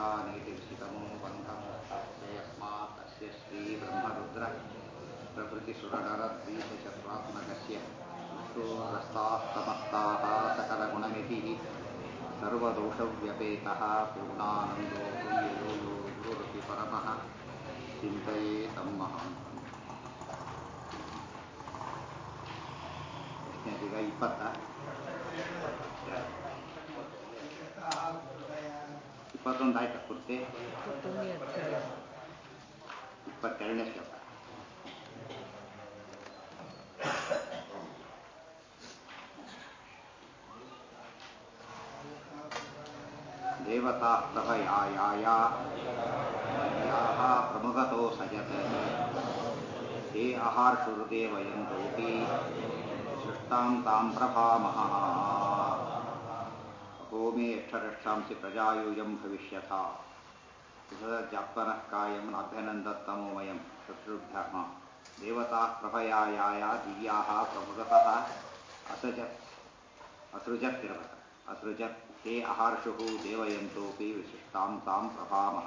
नेतिविषितमो बन्धं तस्य यस्मात् तस्य श्रीब्रह्मरुद्र प्रभृतिसुरनरद्वीषचत्वात्मकस्य विष्णोरस्ताः समस्ताः सकलगुणनिधिः सर्वदोषव्यपेतः पूर्णानन्दो गुरुयो गुरुरपि परमः चिन्तये तं महान्तम् ಎಷ್ಟನೇದೀಗ ಇಪ್ಪತ್ತ ಇಪ್ಪತ್ತೊಂದು ಆಯ್ತಾ ಪೂರ್ತಿ ಇಪ್ಪತ್ತೆರಡನೇ ಶ್ಲೋಕ ದೇವತಾ ಪ್ರಭಯಾಯಾಯ ಯಾಹ ಪ್ರಮುಖತೋ ಸಜತ ते अहार्षुर्देवयन्तोऽपि सृष्टां तां प्रभामः होमे यक्षरक्षांसि प्रजायूयं भविष्यथा जाप्तनः कायं नाभ्यनन्दत्तमोमयं शत्रुभ्यः देवताः प्रभयायाय दिव्याः प्रभुगतः असृजत् असृजत्तिरवत् असृजत् ते अहार्षुः देवयन्तोऽपि विशिष्टां तां प्रभामः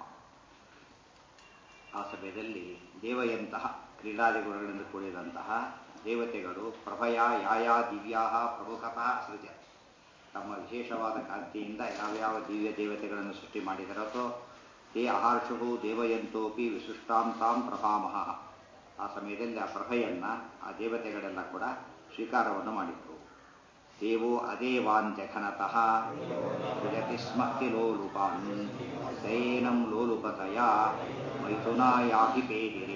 ಆ ಸಮಯದಲ್ಲಿ ದೇವಯಂತಹ ಕ್ರೀಡಾದಿಗುಣಗಳಿಂದ ಕೂಡಿದಂತಹ ದೇವತೆಗಳು ಪ್ರಭಯ ಯಾಯಾ ದಿವ್ಯಾ ಪ್ರಮುಖತಃ ಸೃಜ ತಮ್ಮ ವಿಶೇಷವಾದ ಕಾಂತಿಯಿಂದ ಯಾವ್ಯಾವ ದಿವ್ಯ ದೇವತೆಗಳನ್ನು ಸೃಷ್ಟಿ ಮಾಡಿದರೋ ಅಥವಾ ತೇ ಅಹಾರ್ಷು ದೇವಯಂತೋಪಿ ವಿಶಿಷ್ಟಾಂ ತಾಂ ಪ್ರಭಾಮಹ ಆ ಸಮಯದಲ್ಲಿ ಆ ಪ್ರಭೆಯನ್ನ ಆ ದೇವತೆಗಳೆಲ್ಲ ಕೂಡ ಸ್ವೀಕಾರವನ್ನು ಮಾಡಿದರು ದೇವೋ ಅದೇವಾನ್ ಜಘನತಃ ಸೃಜತಿ ಸ್ಮ ಲೋಲುಪಾನ್ ದಯೇನಂ ಲೋಲುಪತಯ ಮೈಥುನಾಯಾಭಿಪೇದಿರೇ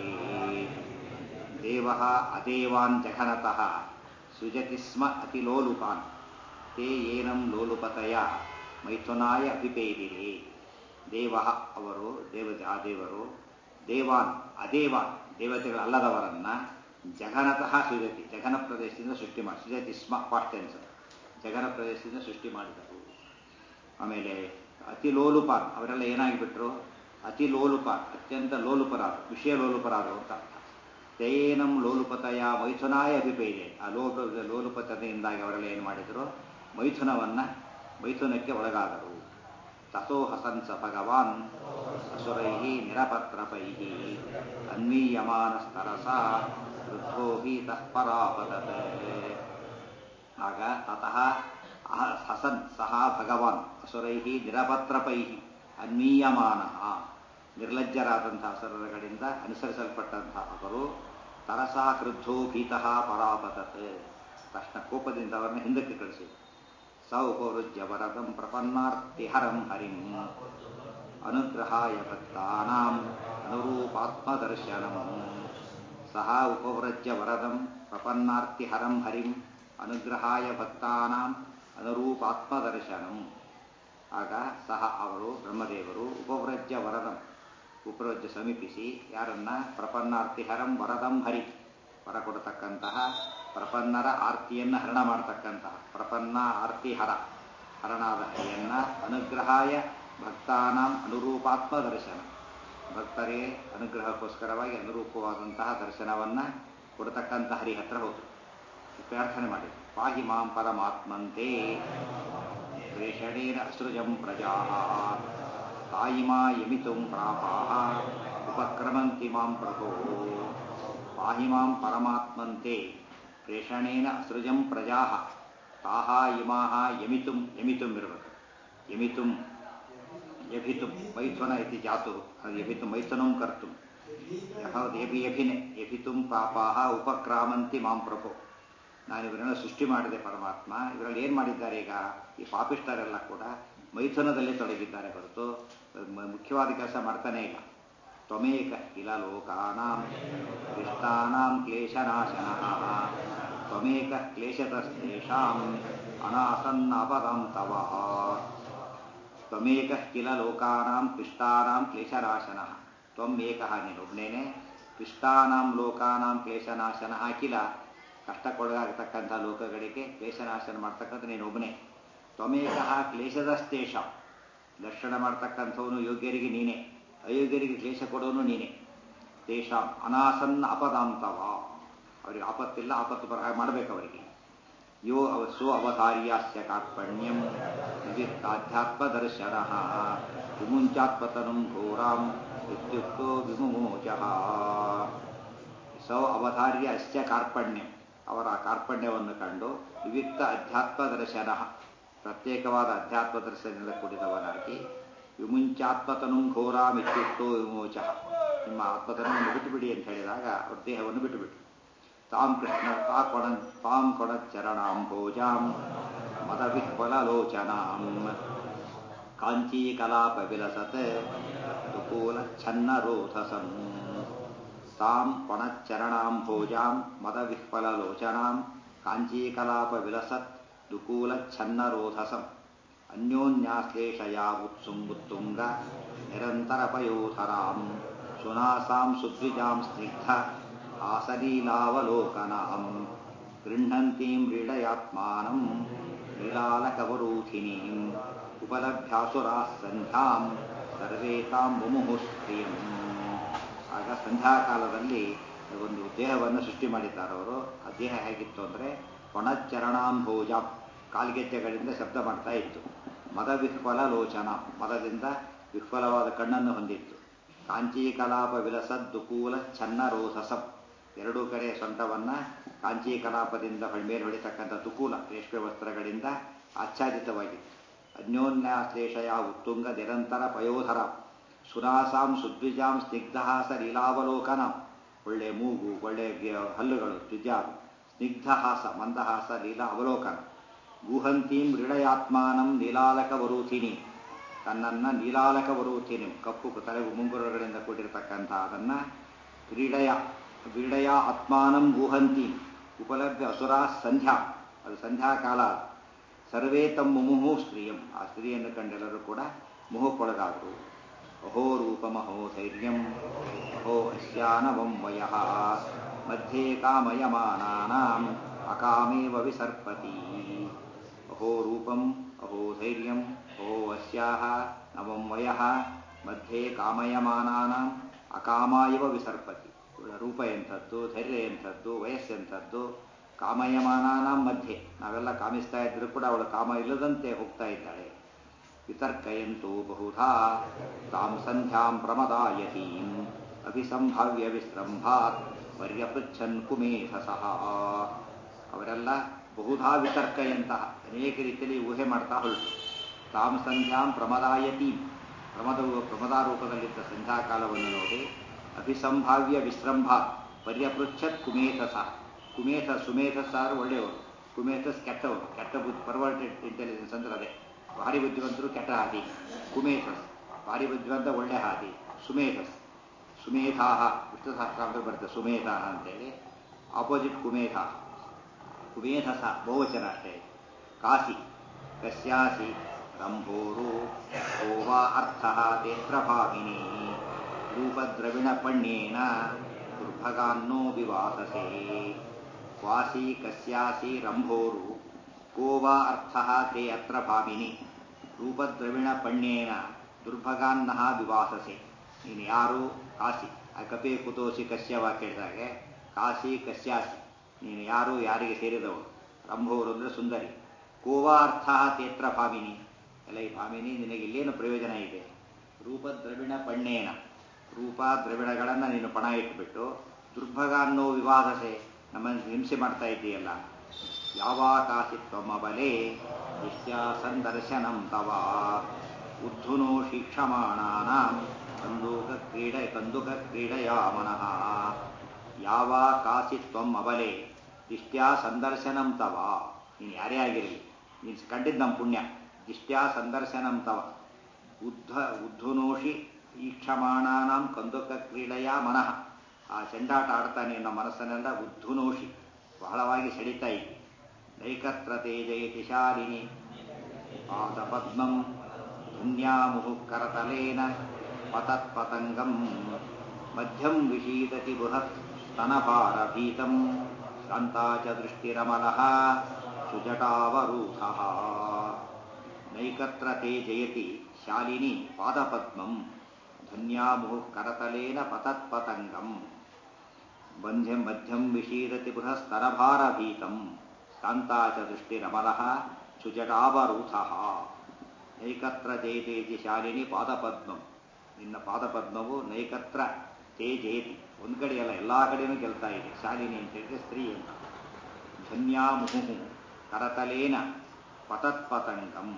ದೇವ ಅದೇವಾನ್ ಜಘನತಃ ಸೃಜತಿ ಸ್ಮ ಅತಿಲೋಲುಪಾನ್ ತೇ ಏನಂ ಲೋಲುಪತಯ ಮೈಥುನಾಯ ಅಭಿಪೇದಿರೇ ದೇವ ಅವರು ದೇವ ಆ ದೇವರು ದೇವಾನ್ ಅದೇವಾನ್ ದೇವತೆಗಳಲ್ಲದವರನ್ನ ಜಘನತಃ ಸೃಜತಿ ಜಘನ ಪ್ರದೇಶದಿಂದ ಸೃಷ್ಟಿ ಮಾಡಿ ಸೃಜತಿ ಸ್ಮ ಪಾಸ್ಟೆನ್ಸ್ ಜಘನ ಪ್ರದೇಶದಿಂದ ಸೃಷ್ಟಿ ಮಾಡಿದರು ಆಮೇಲೆ ಅತಿ ಲೋಲುಪಾನ್ ಅವರೆಲ್ಲ ಏನಾಗಿಬಿಟ್ರು ಅತಿ ಲೋಲುಪಾನ್ ಅತ್ಯಂತ ಲೋಲುಪರಾದ ವಿಷಯ ಲೋಲುಪರಾದರು ಅಂತ ಅರ್ಥ ತೇನಂ ಲೋಲುಪತಯ ಮೈಥುನಾಯ ಅಭಿಪೇದೆ ಆ ಲೋಪ ಲೋಲುಪತತೆಯಿಂದಾಗಿ ಅವರೆಲ್ಲ ಏನು ಮಾಡಿದರು ಮೈಥುನವನ್ನ ಮೈಥುನಕ್ಕೆ ಒಳಗಾದರು ತಥೋ ಹಸನ್ಸ ಭಗವಾನ್ ಅಸುರೈ ನಿರಪತ್ರಪೈ ಅನ್ವೀಯಮಾನಸ್ತರಸ ವೃದ್ಧೋ ಭೀತಃ ಪರಾಪತತ್ ಆಗ ತತಃ ಹಸನ್ ಸಹ ಭಗವಾನ್ ಅಸುರೈ ನಿರಪತ್ರಪೈ ಅನ್ವೀಯಮಾನ ನಿರ್ಲಜ್ಜರಾದಂತಹ ಅಸುರಗಳಿಂದ ಅನುಸರಿಸಲ್ಪಟ್ಟಂತಹ ಅವರು ತರಸಾ ಕ್ರುದ್ಧೋ ಭೀತಃ ಪರಾಪತತ್ ತಕ್ಷಣ ಕೋಪದಿಂದ ಅವರನ್ನು ಹಿಂದಕ್ಕೆ ಕಳಿಸಿ ಸ ಉಪವೃಜ್ಯ ವರದಂ ಪ್ರಪನ್ನಾರ್ತಿಹರಂ ಹರಿಂ ಅನುಗ್ರಹಾಯ ಭಕ್ತಾನಾಂ ಅನುರೂಪಾತ್ಮದರ್ಶನಂ ಸಹ ಉಪವ್ರಜ್ಯ ವರದಂ ಪ್ರಪನ್ನಾರ್ತಿಹರಂ ಹರಿಂ ಅನುಗ್ರಹಾಯ ಭಕ್ತಾನಾಂ ಅನುರೂಪಾತ್ಮದರ್ಶನಂ ಆಗ ಸಹ ಅವರು ಬ್ರಹ್ಮದೇವರು ಉಪವ್ರಜ್ಯ ವರದಂ ಉಪವ್ರಜ್ಯ ಸಮೀಪಿಸಿ ಯಾರನ್ನ ಪ್ರಪನ್ನಾರ್ತಿಹರಂ ವರದಂ ಹರಿ ವರ ಕೊಡತಕ್ಕಂತಹ ಪ್ರಪನ್ನರ ಆರ್ತಿಯನ್ನು ಹರಣ ಮಾಡತಕ್ಕಂತಹ ಪ್ರಪನ್ನ ಆರ್ತಿ ಹರ ಹರಣಾದ ಹರಿಯನ್ನ ಅನುಗ್ರಹಾಯ ಭಕ್ತಾನಾಂ ಅನುರೂಪಾತ್ಮ ದರ್ಶನ ಭಕ್ತರಿಗೆ ಅನುಗ್ರಹಕ್ಕೋಸ್ಕರವಾಗಿ ಅನುರೂಪವಾದಂತಹ ದರ್ಶನವನ್ನ ಕೊಡತಕ್ಕಂಥ ಹರಿ ಹತ್ರ ಹೋದರು ಪ್ರಾರ್ಥನೆ ಮಾಡಿ ಪಾಹಿ ಮಾಂ ಪರಮಾತ್ಮಂತೆ ಪ್ರೇಷಣೇನ ಅಸೃಜಂ ಪ್ರಜಾ ತಾಯಿಮಾ ಯಮಿತುಂ ಪ್ರಾಪಾಹ ಉಪಕ್ರಮಂತಿ ಮಾಂ ಪ್ರಭೋ ಪಾಹಿ ಮಾಂ ಪರಮಾತ್ಮಂತೆ ಪ್ರೇಷಣೇನ ಅಸೃಜಂ ಪ್ರಜಾ ತಾಹ ಇಮಾಹ ಯಮಿತುಂ ಯಮಿತುಂ ಇರಬೇಕು ಯಮಿತುಂ ಯಭಿತುಂ ಮೈಥುನ ಇತಿ ಜಾತು ಯಭಿತು ಮೈಥುನಂ ಕರ್ತು ಹೌದು ಯಭಿ ಯಭಿನೆ ಯಭಿತುಂ ಪಾಪಾಹ ಉಪಕ್ರಾಮಂತಿ ಮಾಂ ಪ್ರಭೋ ನಾನು ಇವರನ್ನ ಸೃಷ್ಟಿ ಮಾಡಿದೆ ಪರಮಾತ್ಮ ಇವರಲ್ಲಿ ಏನು ಮಾಡಿದ್ದಾರೆ ಈಗ ಈ ಪಾಪಿಷ್ಟರೆಲ್ಲ ಕೂಡ ಮೈಥುನದಲ್ಲಿ ತೊಡಗಿದ್ದಾರೆ ಹೊರತು ಮುಖ್ಯವಾದ ಕೆಲಸ ಮಾಡ್ತಾನೆ ಇಲ್ಲ ತ್ವಮೇಕ ಕಿಲ ಲೋಕಾನಾಂ ಇಷ್ಟಾನಾಂ ಕ್ಲೇಶನಾಶನ ತ್ವಮೇಕ ಕ್ಲೇಶತಸ್ತೇಷಾಂ ಅನಾಸನ್ನಪದಂ ತವ ತ್ವಮೇಕ ಕಿಲ ಲೋಕಾನಾಂ ಕ್ಲಿಷ್ಟಾನಾಂ ಕ್ಲೇಶನಾಶನ ತ್ವಂ ಏಕಃ ನೀನೊಬ್ಬನೇನೆ ಕ್ಲಿಷ್ಟಾನಾಂ ಲೋಕಾನಾಂ ಕ್ಲೇಶನಾಶನ ಕಿಲ ಕಷ್ಟಕ್ಕೊಳಗಾಗತಕ್ಕಂಥ ಲೋಕಗಳಿಗೆ ಕ್ಲೇಶನಾಶನ ಮಾಡ್ತಕ್ಕಂಥ ನೀನೊಬ್ಬನೇ ತ್ವಮೇಕಃ ಕ್ಲೇಶದಸ್ತೇಷ ದರ್ಶನ ಮಾಡ್ತಕ್ಕಂಥವನು ಯೋಗ್ಯರಿಗೆ ನೀನೇ ಅಯೋಗ್ಯರಿಗೆ ಕ್ಲೇಶ ಕೊಡೋನು ನೀನೇ ತೇಷಾಂ ಅನಾಸನ್ನ ಅಪದಾಂತವ ಅವರಿಗೆ ಆಪತ್ತಿಲ್ಲ ಆಪತ್ತು ಬರಹ ಮಾಡಬೇಕು ಅವರಿಗೆ ಯೋ ಅವ ಸೋ ಅವತಾರ್ಯಾಸ್ಯ ಕಾರ್ಪಣ್ಯಂ ವಿವಿಕ್ತಾಧ್ಯಾತ್ಮದರ್ಶನ ವಿಮುಂಚಾತ್ಮತನಂ ಘೋರಾಂ ಇತ್ಯುಕ್ತೋ ವಿಮುಮೋಚಃ ಸೌ ಅವತಾರ್ಯ ಅಸ್ಯ ಕಾರ್ಪಣ್ಯಂ ಅವರ ಕಾರ್ಪಣ್ಯವನ್ನು ಕಂಡು ವಿವಿಕ್ತ ಅಧ್ಯಾತ್ಮ ದರ್ಶನ ಪ್ರತ್ಯೇಕವಾದ ಅಧ್ಯಾತ್ಮ ದರ್ಶನದಿಂದ ಕೂಡಿದವನಾಗಿ ವಿಮುಂಚಾತ್ಮತನು ಘೋರಾಂ ಇತ್ಯುಕ್ತೋ ವಿಮೋಚ ನಿಮ್ಮ ಆತ್ಮತನವನ್ನು ಬಿಟ್ಟುಬಿಡಿ ಅಂತ ಹೇಳಿದಾಗ ಅವ್ರ ದೇಹವನ್ನು ಬಿಟ್ಟುಬಿಟ್ಟು ತಾಂ ಕೃಷ್ಣ ತಾ ಕೊಣ ತಾಂ ಕೊಣ ಚರಣಾಂಭೋಜಾಂ ಮದವಿಹ್ವಲಲೋಚನಾಂ ಕಾಂಚೀಕಲಾಪ ವಿಲಸತ್ ದುಕೂಲ ಛನ್ನ ರೋಧಸಂ ತಾಂ ಕೊಣಚರಣಾಂಭೋಜಾಂ ಮದವಿಹ್ವಲಲೋಚನಾಂ ಕಾಂಚೀಕಲಾಪ ವಿಲಸತ್ ದುಕೂಲ ಛನ್ನ ರೋಧಸಂ ಅನ್ಯೋನ್ಯಾಶ್ಲೇಷಯಾ ಉತ್ಸುಂಗುತ್ತುಂಗ ನಿರಂತರಪಯೋಧರಾಂ ಸುನಾಸಾಂ ಸುದ್ವಿಜಾಂ ಸ್ನಿಗ್ಧ ಆಸಲೀಲಾವಲೋಕನಾಂ ಗೃಹಂತೀಂ ಕ್ರೀಡಯಾತ್ಮಾನಂ ನೀಲಾಲಕವರೂಥಿನೀಂ ಉಪಲಭ್ಯಾಸುರಾಃ ಸಂಧ್ಯಾಂ ಸರ್ವೇ ತಾಂ ಮುಮುಹುಸ್ತ್ರಿಯಂ ಆಗ ಸಂಧ್ಯಾಕಾಲದಲ್ಲಿ ಒಂದು ದೇಹವನ್ನು ಸೃಷ್ಟಿ ಮಾಡಿದ್ದಾರೆ ಅವರು ಆ ದೇಹ ಹೇಗಿತ್ತು ಅಂದರೆ ಒಣಚರಣಾಂಭೋಜ ಕಾಲ್ಗೆಜ್ಜೆಗಳಿಂದ ಶಬ್ದ ಮಾಡ್ತಾ ಇತ್ತು ಮದ ವಿಹ್ವಲ ಲೋಚನ ಮದದಿಂದ ವಿಹ್ವಲವಾದ ಕಣ್ಣನ್ನು ಹೊಂದಿತ್ತು ಕಾಂಚೀಕಲಾಪ ವಿಲಸದ್ ದುಕೂಲ ಛನ್ನ ರೋಧಸಂ ಎರಡೂ ಕಡೆ ಸೊಂಟವನ್ನ ಕಾಂಚಿ ಕಲಾಪದಿಂದ ಮೇಲೆ ಹೊಡಿತಕ್ಕಂಥ ತುಕೂಲ ರೇಷ್ಮೆ ವಸ್ತ್ರಗಳಿಂದ ಆಚ್ಛಾದಿತವಾಗಿತ್ತು ಅನ್ಯೋನ್ಯಾಶ್ಲೇಷಯ ಉತ್ತುಂಗ ನಿರಂತರ ಪಯೋಧರ ಸುನಾಸಾಂ ಸುದ್ವಿಜಾಂ ಸ್ನಿಗ್ಧಹಾಸ ಲೀಲಾವಲೋಕನ ಒಳ್ಳೆ ಮೂಗು ಒಳ್ಳೆ ಹಲ್ಲುಗಳು ದ್ವಿಜಾಲು ಸ್ನಿಗ್ಧಹಾಸ ಮಂದಹಾಸ ಲೀಲಾ ಅವಲೋಕನ ಗುಹಂತೀಂ ಹೃದಯಾತ್ಮಾನಂ ನೀಲಾಲಕ ವರೂಥಿನಿ ತನ್ನನ್ನ ನೀಲಾಲಕ ವರೂಥಿನಿ ಕಪ್ಪು ತಲೆ ಮುಂಗುರುಗಳಿಂದ ಕೂಡಿರತಕ್ಕಂಥ ಅದನ್ನ ಕ್ರೀಡೆಯ ಕ್ರೀಡೆಯ ಆತ್ಮಾನಂ ಗುಹಂತಿ ಉಪಲಭ್ಯ ಅಸುರಾ ಸಂಧ್ಯಾ ಅದು ಸಂಧ್ಯಾಕಾಲ ಸರ್ವೇ ತಮ್ಮ ಮುಮುಹು ಸ್ತ್ರೀಯಂ ಆ ಸ್ತ್ರೀಯನ್ನು ಕಂಡೆಲ್ಲರೂ ಕೂಡ ಮುಹುಕ್ಕೊಳಗಾದರು ಅಹೋ ರೂಪಮಹೋ ಧೈರ್ಯಂ ಅಹೋ ಅಶ್ಯಾನವಂ ವಯಃ ಮಧ್ಯೆ ಕಾಮಯಮಾನಾನಾಂ ಅಕಾಮೇವ ವಿಸರ್ಪತಿ ಅಹೋ ರೂಪಂ ಅಹೋ ಧೈರ್ಯಂ ಅಹೋ ಅಸ್ಯಾಹ ನವಂ ವಯಃ ಮಧ್ಯೆ ಕಾಮಯಮಾನಾನಾಂ ಅಕಾಮ ಇವ ವಿಸರ್ಪತಿ ಇವಳ ರೂಪ ಎಂಥದ್ದು ಧೈರ್ಯ ಎಂಥದ್ದು ವಯಸ್ಸೆಂಥದ್ದು ಕಾಮಯಮಾನಾನ ಮಧ್ಯೆ ನಾವೆಲ್ಲ ಕಾಮಿಸ್ತಾ ಇದ್ರೂ ಕೂಡ ಅವಳು ಕಾಮ ಇಲ್ಲದಂತೆ ಹೋಗ್ತಾ ಇದ್ದಾಳೆ ವಿತರ್ಕಯಂತು ಬಹುಧಾ ತಾಂ ಸಂಧ್ಯಾಂ ಪ್ರಮದಾಯತೀಂ ಅಭಿಸಂಭಾವ್ಯ ವಿಸೃಂಭಾತ್ ಪರ್ಯಪೃಚ್ಛನ್ ಕುಮೇಧಸಃ ಅವರೆಲ್ಲ ಬಹುಧಾ ವಿತರ್ಕಯಂತಹ ಅನೇಕ ರೀತಿಯಲ್ಲಿ ಊಹೆ ಮಾಡ್ತಾ ಹೊರಟು ತಾಂ ಸಂಧ್ಯಾಂ ಪ್ರಮದಾಯತೀಂ ಪ್ರಮದ ಪ್ರಮದಾರೂಪದಲ್ಲಿದ್ದ ಸಂಧ್ಯಾಕಾಲವನ್ನು ನೋಡಿ ಅಭಿಸಂಭಾವ್ಯ ವಿಸೃಂಭ ಪರ್ಯಪೃಚ್ಛತ್ ಕುಮೇಧಸ ಕುಮೇಧ ಸುಮೇಧಸ್ ಸಾರು ಒಳ್ಳೆಯವರು ಕುಮೇಧಸ್ ಕೆಟ್ಟವರು ಕೆಟ್ಟ ಬುದ್ಧಿ ಪರ್ವರ್ಟೆಡ್ ಇಂಟೆಲಿಜೆನ್ಸ್ ಅಂದ್ರೆ ಅದೇ ಭಾರಿ ಬುದ್ಧಿವಂತರು ಕೆಟ್ಟ ಹಾದಿ ಕುಮೇಧಸ್ ಭಾರಿ ಬುದ್ಧಿವಂತ ಒಳ್ಳೆ ಹಾದಿ ಸುಮೇಧಸ್ ಸುಮೇಧಾಹ ವಿಷ್ಣು ಸಹಸ್ರಾಂಶ ಬರುತ್ತೆ ಸುಮೇಧ ಅಂತೇಳಿ ಆಪೋಸಿಟ್ ಕುಮೇಧ ಕುಮೇಧಸ ಬಹುವಚನ ಅಷ್ಟೇ ಕಾಸಿ ಕಸ್ಯಾಸಿ ರಂಭೋರು ಗೋವಾ ಅರ್ಥ ತೇತ್ರಭಾವಿನಿ ರೂಪದ್ರವಿಣಪಣ್ಯೇನ ದುರ್ಭಗಾನ್ನೋ ವಿವಾಸಸೆ ಕ್ವಾಸಿ ಕಸ್ಯಾಸಿ ರಂಭೋರು ಗೋವಾ ಅರ್ಥ ತೇ ಅತ್ರ ಭಾಮಿನಿ ರೂಪದ್ರವಿಣಪಣ್ಯೇನ ದುರ್ಭಗಾನ್ನ ವಿವಾಸಸೆ ನೀನು ಯಾರು ಕಾಸಿ ಆ ಕಪಿ ಕುತೋಸಿ ಕಶ್ಯವ ಕೇಳಿದಾಗೆ ಕಾಸಿ ಕಸ್ಯಾಸಿ ನೀನು ಯಾರು ಯಾರಿಗೆ ಸೇರಿದವರು ರಂಭೋರು ಅಂದರೆ ಸುಂದರಿ ಗೋವಾ ಅರ್ಥ ತೇತ್ರ ಭಾಮಿನಿ ಎಲ್ಲ ಈ ಭಾಮಿನಿ ನಿನಗೆ ಇಲ್ಲೇನು ಪ್ರಯೋಜನ ಇದೆ ರೂಪದ್ರವಿಣ ಪಣ್ಣೇನ ರೂಪ ದ್ರವಿಣಗಳನ್ನು ನೀನು ಪಣ ಇಟ್ಬಿಟ್ಟು ದುರ್ಭಗ ಅನ್ನೋ ವಿವಾದಸೆ ನಮ್ಮನ್ನು ಹಿಂಸೆ ಮಾಡ್ತಾ ಇದ್ದೀಯಲ್ಲ ಯಾವಾಕಾಸಿತ್ವಮ ಬಲೆ ನಿತ್ಯ ಸಂದರ್ಶನಂ ತವ ಉದ್ಧುನೋ ಶಿಕ್ಷಮಾಣಾನಾಂ ಕಂದೂಕ ಕ್ರೀಡ ಕಂದುಕ ಕ್ರೀಡೆಯ ಮನಃ ಯಾವ ಕಾಸಿತ್ವಂ ಅಬಲೆ ದಿಷ್ಟ್ಯಾ ಸಂದರ್ಶನಂ ತವ ನೀನು ಯಾರೇ ಆಗಿರಲಿ ನೀನು ಕಂಡಿದ್ದು ನಮ್ಮ ಪುಣ್ಯ ದಿಷ್ಟ್ಯಾ ಸಂದರ್ಶನಂ ತವ ಉದ್ಧ ಉದ್ಧುನೋಷಿ ಈಕ್ಷಮಾಣಾನಾಂ ಕಂದುಕ ಕ್ರೀಡೆಯ ಮನಃ ಆ ಚೆಂಡಾಟ ಆಡ್ತಾನೆ ನಮ್ಮ ಮನಸ್ಸನ್ನೆಲ್ಲ ಉದ್ಧುನೋಷಿ ಬಹಳವಾಗಿ ಸೆಳೀತಾ ಇದ್ದಿ ನೈಕತ್ರ ತೇಜಯತಿ ಶಾಲಿನಿ ಪಾದ ಪದ್ಮಂ ಧನ್ಯಾಮುಹು ಕರತಲೇನ ಪತತ್ಪತಂಗಂ ಮಧ್ಯಂ ವಿಷೀದತಿ ಬೃಹತ್ ಸ್ತನಭಾರಭೀತಂ ಶಾಂತಾ ಚ ದೃಷ್ಟಿರಮಲಃ ಸುಜಟಾವರೂಢಃ ನೈಕತ್ರ ತೇ ಜಯತಿ ಶಾಲಿನಿ ಪಾದಪದ್ಮಂ ಧನ್ಯಾಮುಹು ಕರತಲೇನ ಪತತ್ಪತಂಗಂ ಬಂಧ್ಯಂ ಮಧ್ಯಂ ವಿಷೀದತಿ ಬೃಹಸ್ತರಭಾರಭೀತಂ ಕಾಂತಾ ಚ ದೃಷ್ಟಿರಮಲಃ ಸುಜಟಾವರೂಥಃ ನೈಕತ್ರ ಜೇತೇತಿ ಶಾಲಿನಿ ಪಾದಪದ್ಮಂ ನಿನ್ನ ಪಾದಪದ್ಮವು ನೈಕತ್ರ ತೇ ಜೇತಿ ಒಂದು ಕಡೆ ಅಲ್ಲ ಎಲ್ಲ ಕಡೆನೂ ಗೆಲ್ತಾ ಇದೆ ಶಾಲಿನಿ ಅಂತ ಹೇಳಿದ್ರೆ ಸ್ತ್ರೀ ಅಂತ ಧನ್ಯಾ ಮುಹುಹು ಕರತಲೇನ ಪತತ್ಪತಂಗಂ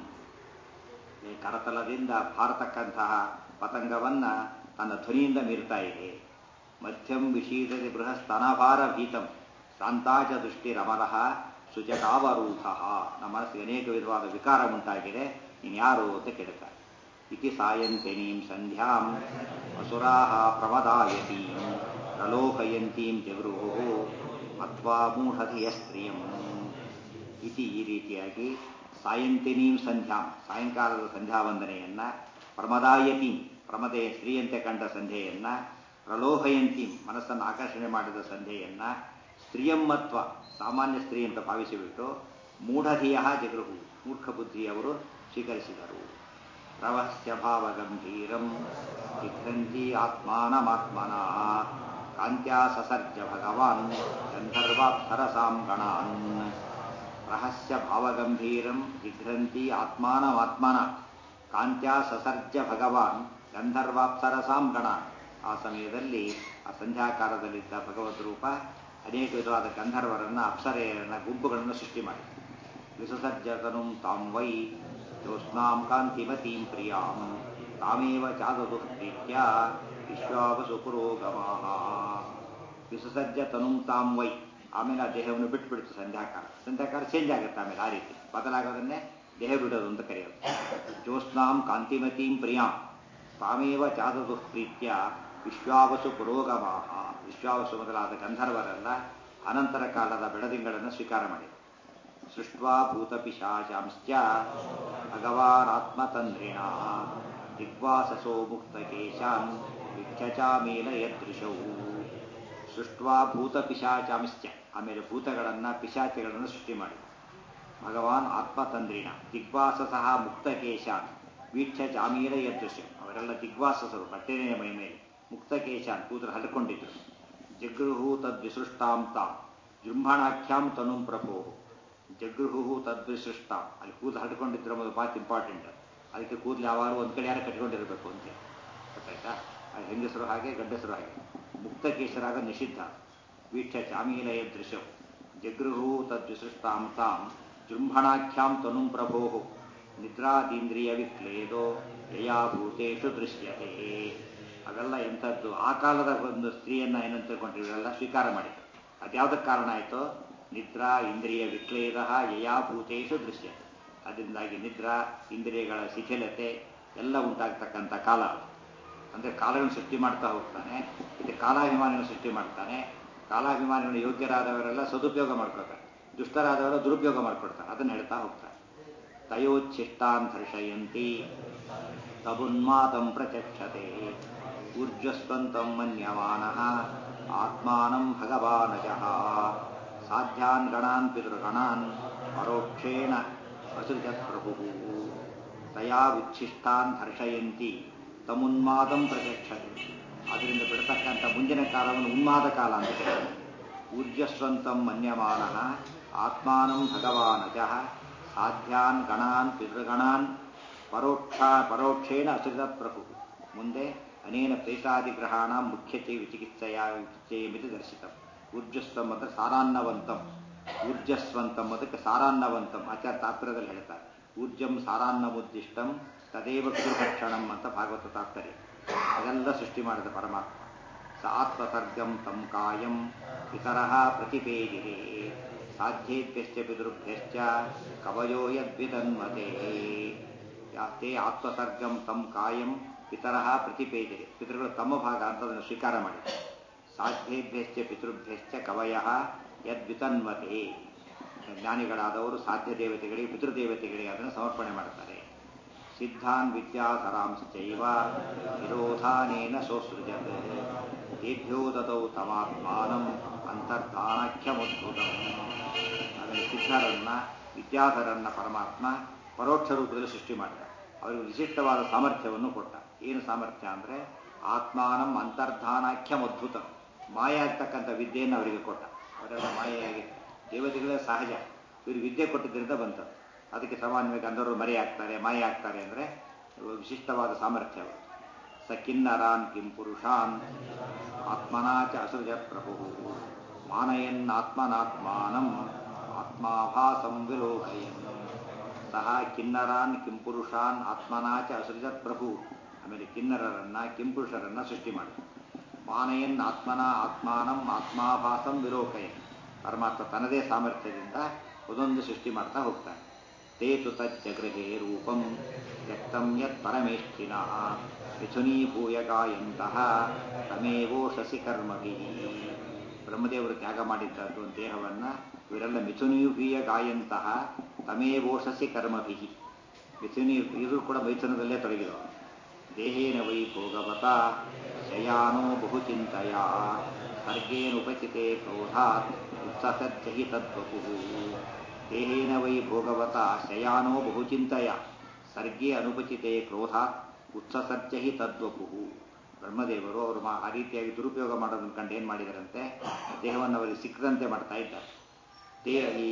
ಈ ಕರತಲದಿಂದ ಭಾರತಕ್ಕಂತಹ ಪತಂಗವನ್ನ ತನ್ನ ಧ್ವನಿಯಿಂದ ಮೀರ್ತಾ ಇದೆ ಮಧ್ಯಂ ವಿಷೀದತಿ ಬೃಹಸ್ತನಭಾರ ಭೀತಂ ಶಾಂತಾಚ ದೃಷ್ಟಿರಮಲಃ ಸುಜಟಾವರೂಥ ನಮ್ಮ ಮನಸ್ಸಿಗೆ ಅನೇಕ ವಿಧವಾದ ವಿಕಾರ ಉಂಟಾಗಿದೆ ಇನ್ಯಾರು ಅಂತ ಕೇಳ್ತಾರೆ ಇತಿ ಸಾಯಂತಿನೀಂ ಸಂಧ್ಯಾಂ ಅಸುರಾಹ ಪ್ರಮದಾಯತೀಂ ಪ್ರಲೋಭಯಂತೀಂ ಜಗೃಹು ಅಥವಾ ಮೂಢಧಿಯ ಸ್ತ್ರೀಯಂ ಇತಿ ಈ ರೀತಿಯಾಗಿ ಸಾಯಂತಿನೀಂ ಸಂಧ್ಯಾಂ ಸಾಯಂಕಾಲದ ಸಂಧ್ಯಾ ವಂದನೆಯನ್ನ ಪ್ರಮದಾಯತೀಂ ಪ್ರಮದೆಯ ಸ್ತ್ರೀಯಂತೆ ಕಂಡ ಸಂಧ್ಯೆಯನ್ನ ಪ್ರಲೋಭಯಂತೀಂ ಮನಸ್ಸನ್ನು ಆಕರ್ಷಣೆ ಮಾಡಿದ ಸಂಧ್ಯೆಯನ್ನ ಸ್ತ್ರೀಯಮ್ಮತ್ವ ಸಾಮಾನ್ಯ ಸ್ತ್ರೀ ಅಂತ ಭಾವಿಸಿಬಿಟ್ಟು ಮೂಢಧಿಯ ಜಗೃಹು ಮೂರ್ಖ ಬುದ್ಧಿಯವರು ಸ್ವೀಕರಿಸಿದರು ರವಸ್ಯ ಭಾವಗಂಭೀರಂ ಜಿಘ್ರಂತಿ ಆತ್ಮಾನಮಾತ್ಮನ ಕಾಂತ್ಯಾ ಸಸರ್ಜ ಭಗವಾನ್ ಗಂಧರ್ವಾಪ್ಸರಸಾಂ ಗಣಾನ್ ರಹಸ್ಯ ಭಾವಗಂಭೀರಂ ಜಿಘ್ರಂತಿ ಆತ್ಮಾನಮಾತ್ಮನ ಕಾಂತ್ಯಾ ಸಸರ್ಜ ಭಗವಾನ್ ಗಂಧರ್ವಾಪ್ಸರಸಾಂ ಗಣಾನ್ ಆ ಸಮಯದಲ್ಲಿ ಆ ಸಂಧ್ಯಾಕಾಲದಲ್ಲಿದ್ದ ಭಗವದ್ ರೂಪ ಅನೇಕ ವಿಧವಾದ ಗಂಧರ್ವರನ್ನ ಅಪ್ಸರೆಯರನ್ನ ಗುಂಪುಗಳನ್ನು ಸೃಷ್ಟಿ ಮಾಡಿ ವಿಸಸರ್ಜತನು ತಾಂ ವೈ ಜ್ಯೋತ್ಸ್ನಾಂ ಕಾಂತಿಮತೀಂ ಪ್ರಿಯಾಂ ತಾಮೇವ ಚಾದದು ಪ್ರೀತ್ಯ ವಿಶ್ವಾವಸು ಪುರೋಗಮಾಹ ವಿಸಸರ್ಜ ತನುಂ ತಾಂ ವೈ ಆಮೇಲೆ ಆ ದೇಹವನ್ನು ಬಿಟ್ಬಿಡ್ತು ಸಂಧ್ಯಾಕಾಲ ಸಂಧ್ಯಾಕಾಲ ಚೇಂಜ್ ಆಗುತ್ತೆ ಆಮೇಲೆ ಆ ರೀತಿ ಬದಲಾಗೋದನ್ನೇ ದೇಹ ಬಿಡೋದು ಅಂತ ಕರೆಯೋದು ಜ್ಯೋತ್ಸ್ನಾಂ ಕಾಂತಿಮತೀಂ ಪ್ರಿಯಾಂ ತಾಮೇವ ಚಾದದು ಪ್ರೀತ್ಯ ವಿಶ್ವಾವಸು ಪುರೋಗಮಾಹ ವಿಶ್ವಾವಸು ಮೊದಲಾದ ಗಂಧರ್ವರೆಲ್ಲ ಅನಂತರ ಕಾಲದ ಬೆಳದಿಂಗಳನ್ನು ಸ್ವೀಕಾರ ಮಾಡಿದರು ಸೃಷ್ಟ್ವಾ ಭೂತಪಿಶಾಚಾಂಶ್ಚ ಭಗವಾನಾತ್ಮತಂದ್ರಿಣ ದಿಗ್ವಾಸಸೋ ಮುಕ್ತಕೇಶಾನ್ ವಿಕ್ಷಚಾಮೀಲ ಯದೃಶೌ ಸೃಷ್ಟ್ವಾ ಭೂತಪಿಶಾಚಾಂಶ್ಚ ಆಮೇಲೆ ಭೂತಗಳನ್ನ ಪಿಶಾಚಿಗಳನ್ನು ಸೃಷ್ಟಿ ಮಾಡಿದರು ಭಗವಾನ್ ಆತ್ಮತಂದ್ರಿಣ ದಿಗ್ವಾಸಸಃ ಮುಕ್ತಕೇಶಾನ್ ವೀಕ್ಷ ಜಾಮೀಲ ಯದೃಶ್ಯ ಅವರೆಲ್ಲ ದಿಗ್ವಾಸಸರು ಬಟ್ಟೆನೆಯ ಮೈ ಮೇಲೆ ಮುಕ್ತಕೇಶಾನ್ ಕೂತರು ಹಲ್ಕೊಂಡಿದ್ರು ಜಗೃಹು ತದ್ವಿಸೃಷ್ಟಾಂ ತಾಂ ಜೃಂಭಣಾಖ್ಯಾಂ ತನುಂ ಪ್ರಭೋ ಜಗೃಹು ತದ್ವಿಸೃಷ್ಟಾಂ ಅಲ್ಲಿ ಕೂದಲು ಹಡ್ಕೊಂಡಿದ್ರು ಅನ್ನೋದು ಮಾತು ಇಂಪಾರ್ಟೆಂಟ್ ಅದಕ್ಕೆ ಕೂದಲು ಯಾವಾರು ಒಂದ್ ಕಡೆ ಯಾರು ಕಟ್ಕೊಂಡಿರಬೇಕು ಅಂತ ಗೊತ್ತಾಯ್ತಾ ಆ ಹೆಂಗಸರು ಹಾಗೆ ಗಂಡಸರು ಹಾಗೆ ಮುಕ್ತಕೇಶರಾಗ ನಿಷಿದ್ಧ ವೀಕ್ಷ ಚಾಮೀಲಯ ದೃಶ್ಯವು ಜಗೃಹು ತದ್ವಿಸೃಷ್ಟಾಂ ತಾಂ ಜೃಂಭಣಾಖ್ಯಾಂ ತನುಂ ಪ್ರಭೋ ನಿದ್ರಾದೀಂದ್ರಿಯ ವಿಕ್ಲೇದೋ ಯಯಾಭೂತೇಶು ದೃಶ್ಯತೆ ಅವೆಲ್ಲ ಎಂಥದ್ದು ಆ ಕಾಲದ ಒಂದು ಸ್ತ್ರೀಯನ್ನ ಏನಂತ ತಿಳ್ಕೊಂಡಿರೋಲ್ಲ ಸ್ವೀಕಾರ ಮಾಡಿದ್ರು ಅದ್ಯಾವುದಕ್ಕೆ ಕಾರಣ ಆಯಿತು ನಿದ್ರಾ ಇಂದ್ರಿಯ ವಿಕ್ಲೇದ ಯಯಾಭೂತೇಶು ದೃಶ್ಯತೆ ಅದರಿಂದಾಗಿ ನಿದ್ರಾ ಇಂದ್ರಿಯಗಳ ಶಿಥಿಲತೆ ಎಲ್ಲ ಉಂಟಾಗ್ತಕ್ಕಂಥ ಕಾಲ ಅದು ಅಂದರೆ ಕಾಲಗಳನ್ನು ಸೃಷ್ಟಿ ಮಾಡ್ತಾ ಹೋಗ್ತಾನೆ ಇದು ಕಾಲಾಭಿಮಾನಿಯನ್ನು ಸೃಷ್ಟಿ ಮಾಡ್ತಾನೆ ಕಾಲಾಭಿಮಾನಿಗಳು ಯೋಗ್ಯರಾದವರೆಲ್ಲ ಸದುಪಯೋಗ ಮಾಡ್ಕೊಳ್ತಾರೆ ದುಷ್ಟರಾದವರು ದುರುಪಯೋಗ ಮಾಡ್ಕೊಡ್ತಾರೆ ಅದನ್ನು ಹೇಳ್ತಾ ಹೋಗ್ತಾರೆ ತಯೋಚ್ಛಿಷ್ಟಾನ್ ಧರ್ಷಯಂತಿ ತಬುನ್ಮಾತಂ ಪ್ರಚಕ್ಷತೆ ಊರ್ಜಸ್ವಂತಂ ಮನ್ಯಮಾನಃ ಆತ್ಮಾನಂ ಭಗವಾನಜಃ ಸಾಧ್ಯಾನ್ ಗಣಾನ್ ಪಿತೃಗಣಾನ್ ಪರೋಕ್ಷೇಣ ಅಸೃಜತ್ ಪ್ರಭು ತಯಾ ಉಚ್ಛಿಷ್ಟಾನ್ ಹರ್ಷಯಂತಿ ತಮುನ್ಮಾದಂ ಪ್ರಚಕ್ಷತೆ ಅದರಿಂದ ಬಿಡತಕ್ಕಂಥ ಮುಂದಿನ ಕಾಲವನ್ನು ಉನ್ಮಾದ ಕಾಲ ಅಂತ ಹೇಳ್ತಾರೆ ಊರ್ಜಸ್ವಂತಂ ಮನ್ಯಮಾನಃ ಆತ್ಮಾನಂ ಭಗವಾನಜಃ ಸಾಧ್ಯಾನ್ ಗಣಾನ್ ಪಿತೃಗಣಾನ್ ಪರೋಕ್ಷ ಪರೋಕ್ಷೇಣ ಅಸೃಜತ್ ಪ್ರಭು ಮುಂದೆ ಅನೇನ ಪ್ರೇತಾದಿಗ್ರಹಾಣ ಮುಖ್ಯತೆ ವಿಚಿಕಿತ್ಸೆಯ ವಿಚಿತ್ಸೆಯಮಿತಿ ದರ್ಶಿತಂ ಊರ್ಜಸ್ವಂ ಅಂದ್ರೆ ಸಾರಾನ್ನವಂತಂ ಊರ್ಜಸ್ವಂತಂ ಅದಕ್ಕೆ ಸಾರಾನ್ನವಂತಂ ಆಚಾರ ತಾತ್ಪರ್ಯದಲ್ಲಿ ಹೇಳ್ತಾರೆ ಊರ್ಜಂ ಸಾರಾನ್ನಮುದ್ದಿಷ್ಟಂ ತದೇವ ಪಿತೃಭಕ್ಷಣಂ ಅಂತ ಭಾಗವತ ತಾತ್ಪರ್ಯ ಅದೆಲ್ಲ ಸೃಷ್ಟಿ ಮಾಡಿದ ಪರಮಾತ್ಮ ಸ ಆತ್ಮಸರ್ಗಂ ತಂ ಕಾಯಂ ಇತರ ಪ್ರತಿಪೇದಿರೆ ಸಾಧ್ಯೇಭ್ಯಶ್ಚ ಪಿತೃಭ್ಯಶ್ಚ ಕವಯೋ ಯದ್ವಿಧನ್ವತೆ ತೇ ಆತ್ಮಸರ್ಗಂ ತಂ ಕಾಯಂ ಪಿತರ ಪ್ರತಿಪೇದಿರೆ ಪಿತೃಗಳು ತಮ್ಮ ಭಾಗ ಅಂತ ಅದನ್ನು ಸ್ವೀಕಾರ ಮಾಡಿದರು ಸಾಧ್ಯೇಭ್ಯಶ್ಚ ಪಿತೃಭ್ಯಶ್ಚ ಕವಯ ಯದ್ವಿತನ್ವತೆ ಜ್ಞಾನಿಗಳಾದವರು ಸಾಧ್ಯ ದೇವತೆಗಳಿಗೆ ಪಿತೃದೇವತೆಗಳಿಗೆ ಅದನ್ನು ಸಮರ್ಪಣೆ ಮಾಡುತ್ತಾರೆ ಸಿದ್ಧಾನ್ ವಿದ್ಯಾಧರಾಂಶ್ಚೈವ ವಿರೋಧಾನೇನ ಸೋಸೃಜತ್ ತೇಭ್ಯೋ ದತೌ ತಮಾತ್ಮಾನಂ ಅಂತರ್ಧಾನಾಖ್ಯಮದ್ಭುತಂ ಅದನ್ನು ಸಿದ್ಧರನ್ನ ವಿದ್ಯಾಧರನ್ನ ಪರಮಾತ್ಮ ಪರೋಕ್ಷ ರೂಪದಲ್ಲಿ ಸೃಷ್ಟಿ ಮಾಡಿದ ಅವರಿಗೆ ವಿಶಿಷ್ಟವಾದ ಸಾಮರ್ಥ್ಯವನ್ನು ಕೊಟ್ಟ ಏನು ಸಾಮರ್ಥ್ಯ ಅಂದರೆ ಆತ್ಮಾನಂ ಅಂತರ್ಧಾನಾಖ್ಯಮದ್ಭುತಂ ಮಾಯ ಆಗ್ತಕ್ಕಂಥ ವಿದ್ಯೆಯನ್ನು ಅವರಿಗೆ ಕೊಟ್ಟ ಅವರೆಲ್ಲ ಮಾಯೆಯಾಗಿ ದೇವತೆಗಳೇ ಸಹಜ ಇವರು ವಿದ್ಯೆ ಕೊಟ್ಟಿದ್ದರಿಂದ ಬಂತದ್ದು ಅದಕ್ಕೆ ಸಾಮಾನ್ಯವಾಗಿ ಅಂದವರು ಮರೆ ಆಗ್ತಾರೆ ಮಾಯ ಆಗ್ತಾರೆ ಅಂದರೆ ವಿಶಿಷ್ಟವಾದ ಸಾಮರ್ಥ್ಯ ಅವರು ಸ ಕಿನ್ನರಾನ್ ಕಿಂ ಪುರುಷಾನ್ ಆತ್ಮನಾ ಚ ಅಸೃಜ ಪ್ರಭು ಮಾನಯನ್ನಾತ್ಮನಾತ್ಮಾನಂ ಆತ್ಮಾಭಾಸಂ ವಿಲೋಕಯನ್ ಸಹ ಕಿನ್ನರಾನ್ ಕಿಂಪುರುಷಾನ್ ಆತ್ಮನಾ ಚ ಅಸೃಜತ್ ಪ್ರಭು ಆಮೇಲೆ ಕಿನ್ನರರನ್ನ ಕಿಂಪುರುಷರನ್ನ ಸೃಷ್ಟಿ ಮಾಡಿದ ಮಾನಯನ್ ಆತ್ಮನ ಆತ್ಮಾನಂ ಆತ್ಮಾಭಾಸಂ ವಿಲೋಕಯನ್ ಪರಮಾತ್ಮ ತನ್ನದೇ ಸಾಮರ್ಥ್ಯದಿಂದ ಒಂದೊಂದು ಸೃಷ್ಟಿ ಮಾಡ್ತಾ ಹೋಗ್ತಾನೆ ತೇತು ತಜ್ಜಗೃಹೇ ರೂಪಂ ವ್ಯಕ್ತಂ ಯತ್ ಪರಮೇಷ್ಠಿನ ಮಿಥುನೀಭೂಯ ಗಾಯಂತಹ ತಮೇವೋಷಸಿ ಕರ್ಮಭಿ ಬ್ರಹ್ಮದೇವರು ತ್ಯಾಗ ಮಾಡಿದ್ದದ್ದು ಒಂದು ದೇಹವನ್ನ ಇವರೆಲ್ಲ ಮಿಥುನೀಭೀಯ ಗಾಯಂತಹ ತಮೇವೋಷಸಿ ಕರ್ಮಭಿ ಮಿಥುನಿ ಇದು ಕೂಡ ಮೈಥುನದಲ್ಲೇ ತೊಡಗಿದವರು ದೇಹೇನ ವೈ ಭೋಗವತ ಶಯಾನೋ ಬಹುಚಿಂತೆಯ ಸರ್ಗೇನುಪಚಿತೆ ಕ್ರೋಧಾತ್ ಉತ್ಸಸಜ್ಜಹಿ ತದ್ವಪು ದೇಹೇನ ವೈ ಭೋಗವತ ಶಯಾನೋ ಬಹುಚಿಂತೆಯ ಸರ್ಗೇ ಅನುಪಚಿತೆ ಕ್ರೋಧಾತ್ ಉತ್ಸಸಜ್ಜಹಿ ತದ್ವಪು ಬ್ರಹ್ಮದೇವರು ಅವರು ಮಾ ಆ ರೀತಿಯಾಗಿ ದುರುಪಯೋಗ ಮಾಡೋದನ್ನು ಕಂಡು ಏನು ಮಾಡಿದರಂತೆ ದೇಹವನ್ನು ಅವರಿಗೆ ಸಿಕ್ಕದಂತೆ ಮಾಡ್ತಾ ಇದ್ದಾರೆ ದೇಹಿ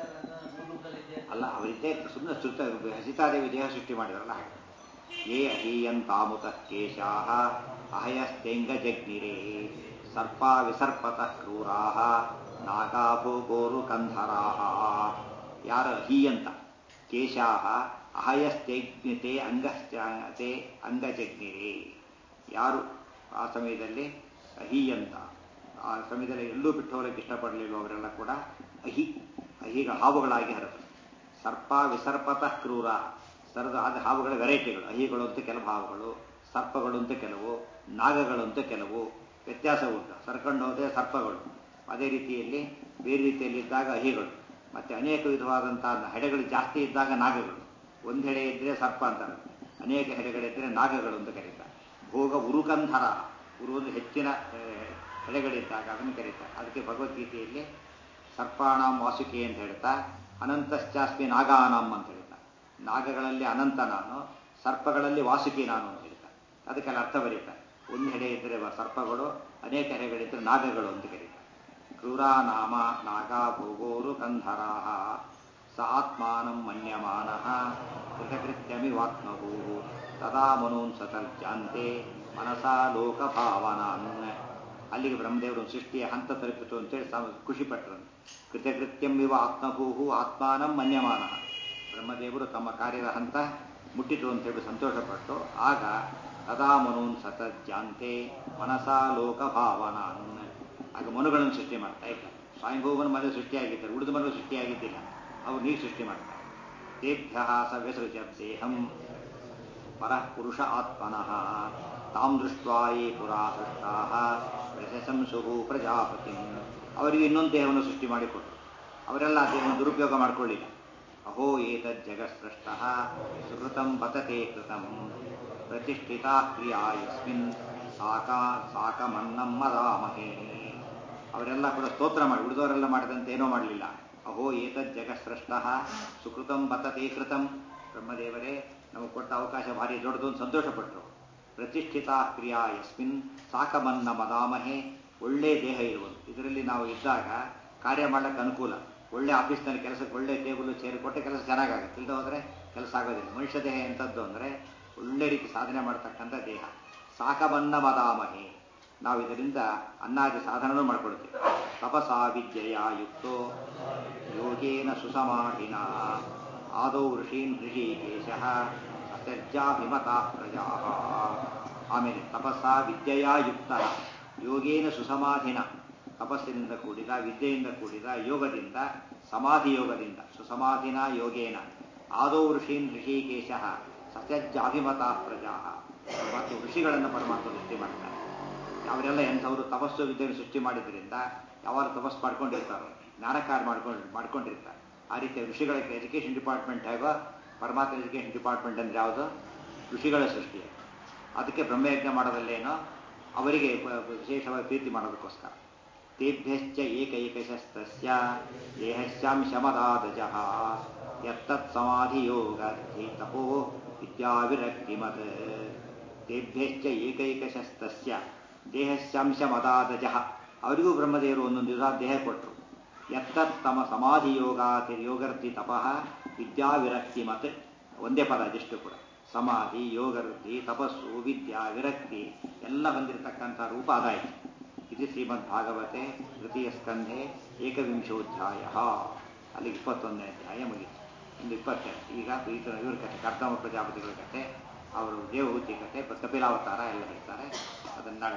ಅಲ್ಲ ಅವರಿದ್ದೇ ಸುಮ್ಮನೆ ಸುತ್ತ ಹಸಿತಾದೇವಿ ದೇಹ ಸೃಷ್ಟಿ ಮಾಡಿದಾರಲ್ಲ ಹಾಗೆ ಯೇ ಅಹೀಯಂತಾಮುತ ಕೇಶಾ ಅಹಯಸ್ತೆಂಗ ಜಗ್ನಿರೇ ಸರ್ಪ ವಿಸರ್ಪತ ಕ್ರೂರಾ ನಾಗಾಭೋಗೋರು ಕಂಧರಾ ಯಾರ ಅಹೀಯಂತ ಕೇಶಾ ಅಹಯಸ್ತೆಗ್ನಿತೆ ಅಂಗಶ್ಚತೆ ಅಂಗಜಗ್ನಿರೇ ಯಾರು ಆ ಸಮಯದಲ್ಲಿ ಅಹೀಯಂತ ಆ ಸಮಯದಲ್ಲಿ ಎಲ್ಲೂ ಬಿಟ್ಟು ಹೋಗಲಿಕ್ಕೆ ಇಷ್ಟಪಡಲಿಲ್ಲ ಅವರೆಲ್ಲ ಕೂಡ ಅಹಿ ಅಹಿಗ ಹಾವುಗಳಾಗಿ ಹರತು ಸರ್ಪ ವಿಸರ್ಪತ ಕ್ರೂರ ಸರದ ಆದ ಹಾವುಗಳ ವೆರೈಟಿಗಳು ಅಹಿಗಳು ಅಂತ ಕೆಲವು ಹಾವುಗಳು ಸರ್ಪಗಳು ಅಂತ ಕೆಲವು ನಾಗಗಳು ಅಂತ ಕೆಲವು ವ್ಯತ್ಯಾಸ ಉಂಟು ಸರ್ಕೊಂಡು ಹೋದರೆ ಸರ್ಪಗಳು ಅದೇ ರೀತಿಯಲ್ಲಿ ಬೇರೆ ರೀತಿಯಲ್ಲಿ ಇದ್ದಾಗ ಅಹಿಗಳು ಮತ್ತೆ ಅನೇಕ ವಿಧವಾದಂತಹ ಹೆಡೆಗಳು ಜಾಸ್ತಿ ಇದ್ದಾಗ ನಾಗಗಳು ಒಂದು ಹೆಡೆ ಇದ್ದರೆ ಸರ್ಪ ಅಂತಾರೆ ಅನೇಕ ಹೆಡೆಗಳಿದ್ದರೆ ನಾಗಗಳು ಅಂತ ಕರೀತಾರೆ ಭೋಗ ಉರುಕಂಧರ ಉರು ಒಂದು ಹೆಚ್ಚಿನ ಹೆಡೆಗಳಿದ್ದಾಗ ಅದನ್ನು ಕರೀತಾರೆ ಅದಕ್ಕೆ ಭಗವದ್ಗೀತೆಯಲ್ಲಿ ಸರ್ಪಾಣಾಂ ವಾಸುಕಿ ಅಂತ ಹೇಳ್ತಾ ಅನಂತಶ್ಚಾಸ್ಮಿ ನಾಗಾನಾಂ ಅಂತ ಹೇಳ್ತಾ ನಾಗಗಳಲ್ಲಿ ಅನಂತ ನಾನು ಸರ್ಪಗಳಲ್ಲಿ ವಾಸುಕಿ ನಾನು ಅಂತ ಹೇಳ್ತಾರೆ ಅದಕ್ಕೆಲ್ಲ ಅರ್ಥ ಬರೀತಾರೆ ಒಂದು ಹೆಡೆ ಇದ್ದರೆ ಸರ್ಪಗಳು ಅನೇಕ ಹೆಡೆಗಳಿದ್ದರೆ ನಾಗಗಳು ಅಂತ ಕರೀತಾರೆ ಕ್ರೂರಾ ನಾಮ ನಾಗಾ ಭೋಗೋರು ಕಂಧರಾಹ ಸ ಆತ್ಮಾನಂ ಮನ್ಯಮಾನ ಕೃತಕೃತ್ಯಮಿವಾತ್ಮಭೂ ತದಾ ಮನೂನ್ ಸತರ್ಜಾಂತೆ ಮನಸಾ ಲೋಕಭಾವನಾನ್ ಅಲ್ಲಿಗೆ ಬ್ರಹ್ಮದೇವರು ಸೃಷ್ಟಿಯ ಹಂತ ತಲುಪಿತು ಅಂತೇಳಿ ಖುಷಿಪಟ್ಟರು ಕೃತಕೃತ್ಯಂ ಇವ ಆತ್ಮಭೂಹು ಆತ್ಮಾನಂ ಮನ್ಯಮಾನ ಬ್ರಹ್ಮದೇವರು ತಮ್ಮ ಕಾರ್ಯದ ಹಂತ ಮುಟ್ಟಿತು ಅಂತೇಳಿ ಸಂತೋಷಪಟ್ಟು ಆಗ ತದಾ ಮನೂನ್ ಸತಜ್ಜಾಂತೆ ಮನಸಾ ಲೋಕಭಾವನಾನ್ ಆಗ ಮನುಗಳನ್ನು ಸೃಷ್ಟಿ ಮಾಡ್ತಾ ಇದ್ದಾರೆ ಸ್ವಯಂಭೂವನ ಮನೆ ಸೃಷ್ಟಿಯಾಗಿದ್ದಾರೆ ಉಳಿದ ಮನೆ ಸೃಷ್ಟಿಯಾಗಿದ್ದಿಲ್ಲ ಅವ್ರು ನೀವು ಸೃಷ್ಟಿ ಮಾಡ್ತಾರೆ ತೇಭ್ಯ ಸವ್ಯಸೃಜ ದೇಹಂ ಪರಃ ಪುರುಷ ಆತ್ಮನಃ ತಾಂ ದೃಷ್ಟ್ವಾ ಯೇ ಪುರಾ ಸೃಷ್ಟಾ ಪ್ರಶಂಸುಹು ಪ್ರಜಾಪತಿ ಅವರಿಗೆ ಇನ್ನೊಂದು ದೇಹವನ್ನು ಸೃಷ್ಟಿ ಮಾಡಿಕೊಟ್ರು ಅವರೆಲ್ಲ ಆ ದೇಹವನ್ನು ದುರುಪಯೋಗ ಮಾಡಿಕೊಳ್ಳಿಲ್ಲ ಅಹೋ ಏತದ್ ಜಗತ್ಸೃಷ್ಟ ಸುಕೃತಂ ಪತತೆ ಕೃತಂ ಪ್ರತಿಷ್ಠಿತಾ ಕ್ರಿಯಾ ಯಸ್ಮಿನ್ ಸಾಕಾ ಸಾಕಮನ್ನಂ ಮದಾಮಹೇ ಅವರೆಲ್ಲ ಕೂಡ ಸ್ತೋತ್ರ ಮಾಡಿ ಉಳಿದವರೆಲ್ಲ ಮಾಡಿದಂತೆ ಏನೋ ಮಾಡಲಿಲ್ಲ ಅಹೋ ಏತದ್ ಜಗತ್ಸೃಷ್ಟ ಸುಕೃತಂ ಪತತೆ ಕೃತಂ ಬ್ರಹ್ಮದೇವರೇ ನಮಗೆ ಕೊಟ್ಟ ಅವಕಾಶ ಭಾರಿ ದೊಡ್ಡದು ಅಂತ ಸಂತೋಷಪಟ್ಟರು ಪ್ರತಿಷ್ಠಿತ ಕ್ರಿಯಾ ಯಸ್ಮಿನ್ ಸಾಕಮನ್ನ ಮದಾಮಹೆ ಒಳ್ಳೆ ದೇಹ ಇರುವುದು ಇದರಲ್ಲಿ ನಾವು ಇದ್ದಾಗ ಕಾರ್ಯ ಮಾಡಲಿಕ್ಕೆ ಅನುಕೂಲ ಒಳ್ಳೆ ಆಫೀಸ್ನಲ್ಲಿ ಕೆಲಸಕ್ಕೆ ಒಳ್ಳೆ ಟೇಬಲ್ ಚೇರ್ ಕೊಟ್ಟೆ ಕೆಲಸ ಚೆನ್ನಾಗಾಗುತ್ತೆ ಇಲ್ಲದೆ ಹೋದರೆ ಕೆಲಸ ಆಗೋದಿಲ್ಲ ಮನುಷ್ಯ ದೇಹ ಎಂಥದ್ದು ಅಂದರೆ ಒಳ್ಳೆ ರೀತಿ ಸಾಧನೆ ಮಾಡ್ತಕ್ಕಂಥ ದೇಹ ಸಾಕಮನ್ನ ಮದಾಮಹೆ ನಾವು ಇದರಿಂದ ಅನ್ನಾದಿ ಸಾಧನನೂ ಮಾಡ್ಕೊಳ್ತೀವಿ ತಪಸಾ ವಿದ್ಯೆಯ ಯುಕ್ತೋ ಯೋಗೇನ ಸುಸಮಾಧಿನ ಆದೌ ಋಷೀನ್ ಋಷಿಕೇಶ ಅತ್ಯಜ್ಜಾಭಿಮತ ಪ್ರಜಾ ಆಮೇಲೆ ತಪಸ್ಸ ವಿದ್ಯೆಯ ಯುಕ್ತ ಯೋಗೇನ ಸುಸಮಾಧಿನ ತಪಸ್ಸಿನಿಂದ ಕೂಡಿದ ವಿದ್ಯೆಯಿಂದ ಕೂಡಿದ ಯೋಗದಿಂದ ಸಮಾಧಿ ಯೋಗದಿಂದ ಸುಸಮಾಧಿನ ಯೋಗೇನ ಆದೌ ಋಷೀನ್ ಋಷಿಕೇಶ ಸತ್ಯಜ್ಜಾಭಿಮತ ಪ್ರಜಾ ಮತ್ತು ಋಷಿಗಳನ್ನು ಪರಮಾತ್ಮ ಸೃಷ್ಟಿ ಮಾಡ್ತಾರೆ ಅವರೆಲ್ಲ ಎಂಥವರು ತಪಸ್ಸು ವಿದ್ಯೆಯನ್ನು ಸೃಷ್ಟಿ ಮಾಡಿದ್ರಿಂದ ಯಾವಾಗ ತಪಸ್ಸು ಮಾಡ್ಕೊಂಡಿರ್ತಾರೋ ಜ್ಞಾನಕಾರ ಮಾಡ್ಕೊಂಡು ಮಾಡ್ಕೊಂಡಿರ್ತಾರೆ ಆ ರೀತಿಯ ಋಷಿಗಳ ಎಜುಕೇಷನ್ ಡಿಪಾರ್ಟ್ಮೆಂಟ್ ಹೇಗೋ ಪರಮಾತ್ಮ ಎಜುಕೇಷನ್ ಡಿಪಾರ್ಟ್ಮೆಂಟ್ ಅಂದರೆ ಯಾವುದು ಋಷಿಗಳ ಸೃಷ್ಟಿ ಅದಕ್ಕೆ ಬ್ರಹ್ಮಯಜ್ಞ ಮಾಡೋದಲ್ಲೇನೋ ಅವರಿಗೆ ವಿಶೇಷವಾಗಿ ಪ್ರೀತಿ ಮಾಡೋದಕ್ಕೋಸ್ಕರ ತೇಭ್ಯಶ್ಚ ಏಕೈಕಶಸ್ತಸ್ಯ ದೇಹಶ್ಚಾಂಶಮದಾದಜಃ ಯತ್ತತ್ ಸಮಾಧಿಯೋಗ ತಪೋ ವಿದ್ಯಾವಿರಕ್ತಿಮತ್ ತೇಭ್ಯಶ್ಚ ಏಕೈಕಶಸ್ತಸ್ಯ ದೇಹಶ್ಚಾಂಶಮದಾದಜಃ ಅವರಿಗೂ ಬ್ರಹ್ಮದೇವರು ಒಂದೊಂದು ದಿವಸ ದೇಹ ಕೊಟ್ಟರು ಎತ್ತತ್ತಮ ಸಮಾಧಿ ಯೋಗಾತಿ ಯೋಗರ್ತಿ ತಪಃ ವಿದ್ಯಾವಿರಕ್ತಿ ಮತ್ ಒಂದೇ ಪದ ಅದಿಷ್ಟು ಕೂಡ ಸಮಾಧಿ ಯೋಗವೃತ್ತಿ ತಪಸ್ಸು ವಿದ್ಯಾ ವಿರಕ್ತಿ ಎಲ್ಲ ಬಂದಿರತಕ್ಕಂಥ ರೂಪ ಅದಾಯಿತು ಇದು ಶ್ರೀಮದ್ ಭಾಗವತೆ ತೃತೀಯ ಸ್ಕಂಧೆ ಏಕವಿಂಶೋಧ್ಯಾಯ ಅಲ್ಲಿಗೆ ಇಪ್ಪತ್ತೊಂದನೇ ಅಧ್ಯಾಯ ಮುಗಿತು ಇನ್ನು ಇಪ್ಪತ್ತೆರಡು ಈಗ ಈತನ ಇವ್ರ ಕಥೆ ಕರ್ದಮ ಪ್ರಜಾಪತಿಗಳ ಕಥೆ ಅವರು ದೇವಹೂತಿ ಕಥೆ ಕಪಿಲಾವತಾರ ಎಲ್ಲ ಹೇಳ್ತಾರೆ ಅದನ್ನು ನಾಳೆ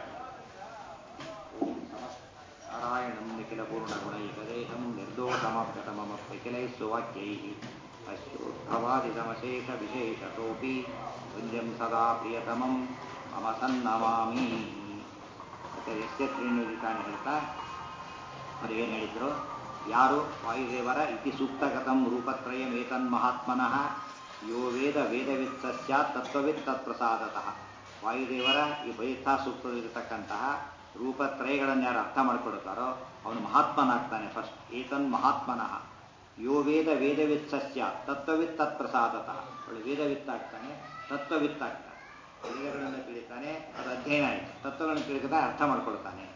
ನಾರಾಯಣಂ ನಿಖಿಲ ಪೂರ್ಣಗುಣೈಕದೇಹಂ ನಿರ್ದೋಷಮಪ್ಯತಮಮಪ್ಯಖಿಲೈः ಸುವಾಕ್ಯೈः ಅಶ್ಯೋದ್ಭವಾದಿತಮಶೇಷ ವಿಶೇಷತೋಪಿ ವಂದ್ಯಂ ಸದಾ ಪ್ರಿಯತಮಂ ಮಮ ಸನ್ನಮಾಮಿ ಮತ್ತೆ ಎಷ್ಟೇ ತ್ರೀನುದಿತಾನೆ ಹೇಳ್ತಾ ಅದು ಏನು ಹೇಳಿದ್ರು ಯಾರು ವಾಯುದೇವರ ಇತಿ ಸೂಕ್ತಗತಂ ರೂಪತ್ರಯಮೇತನ್ ಮಹಾತ್ಮನಃ ಯೋ ವೇದ ವೇದವಿತ್ ಸ್ಯಾತ್ ತತ್ವವಿತ್ ತತ್ಪ್ರಸಾದತಃ ವಾಯುದೇವರ ಈ ಬೈಥಾ ಸೂಕ್ತದಲ್ಲಿರತಕ್ಕಂತಹ ರೂಪತ್ರಯಗಳನ್ನು ಯಾರು ಅರ್ಥ ಮಾಡ್ಕೊಡುತ್ತಾರೋ ಅವನು ಮಹಾತ್ಮನಾಗ್ತಾನೆ ಫಸ್ಟ್ ಏತನ್ ಮಹಾತ್ಮನಃ ಯೋ ವೇದ ವೇದವಿತ್ ಸಸ್ಯ ತತ್ವವಿತ್ ತತ್ಪ್ರಸಾದತಃ ಅವಳು ವೇದವಿತ್ತಾಗ್ತಾನೆ ತತ್ವವಿತ್ತಾಗ್ತಾನೆ ವೇದಗಳನ್ನು ತಿಳಿತಾನೆ ಅದು ಅಧ್ಯಯನ ಆಯಿತು ತತ್ವಗಳನ್ನು ತಿಳಿದ ಅರ್ಥ ಮಾಡ್ಕೊಳ್ತಾನೆ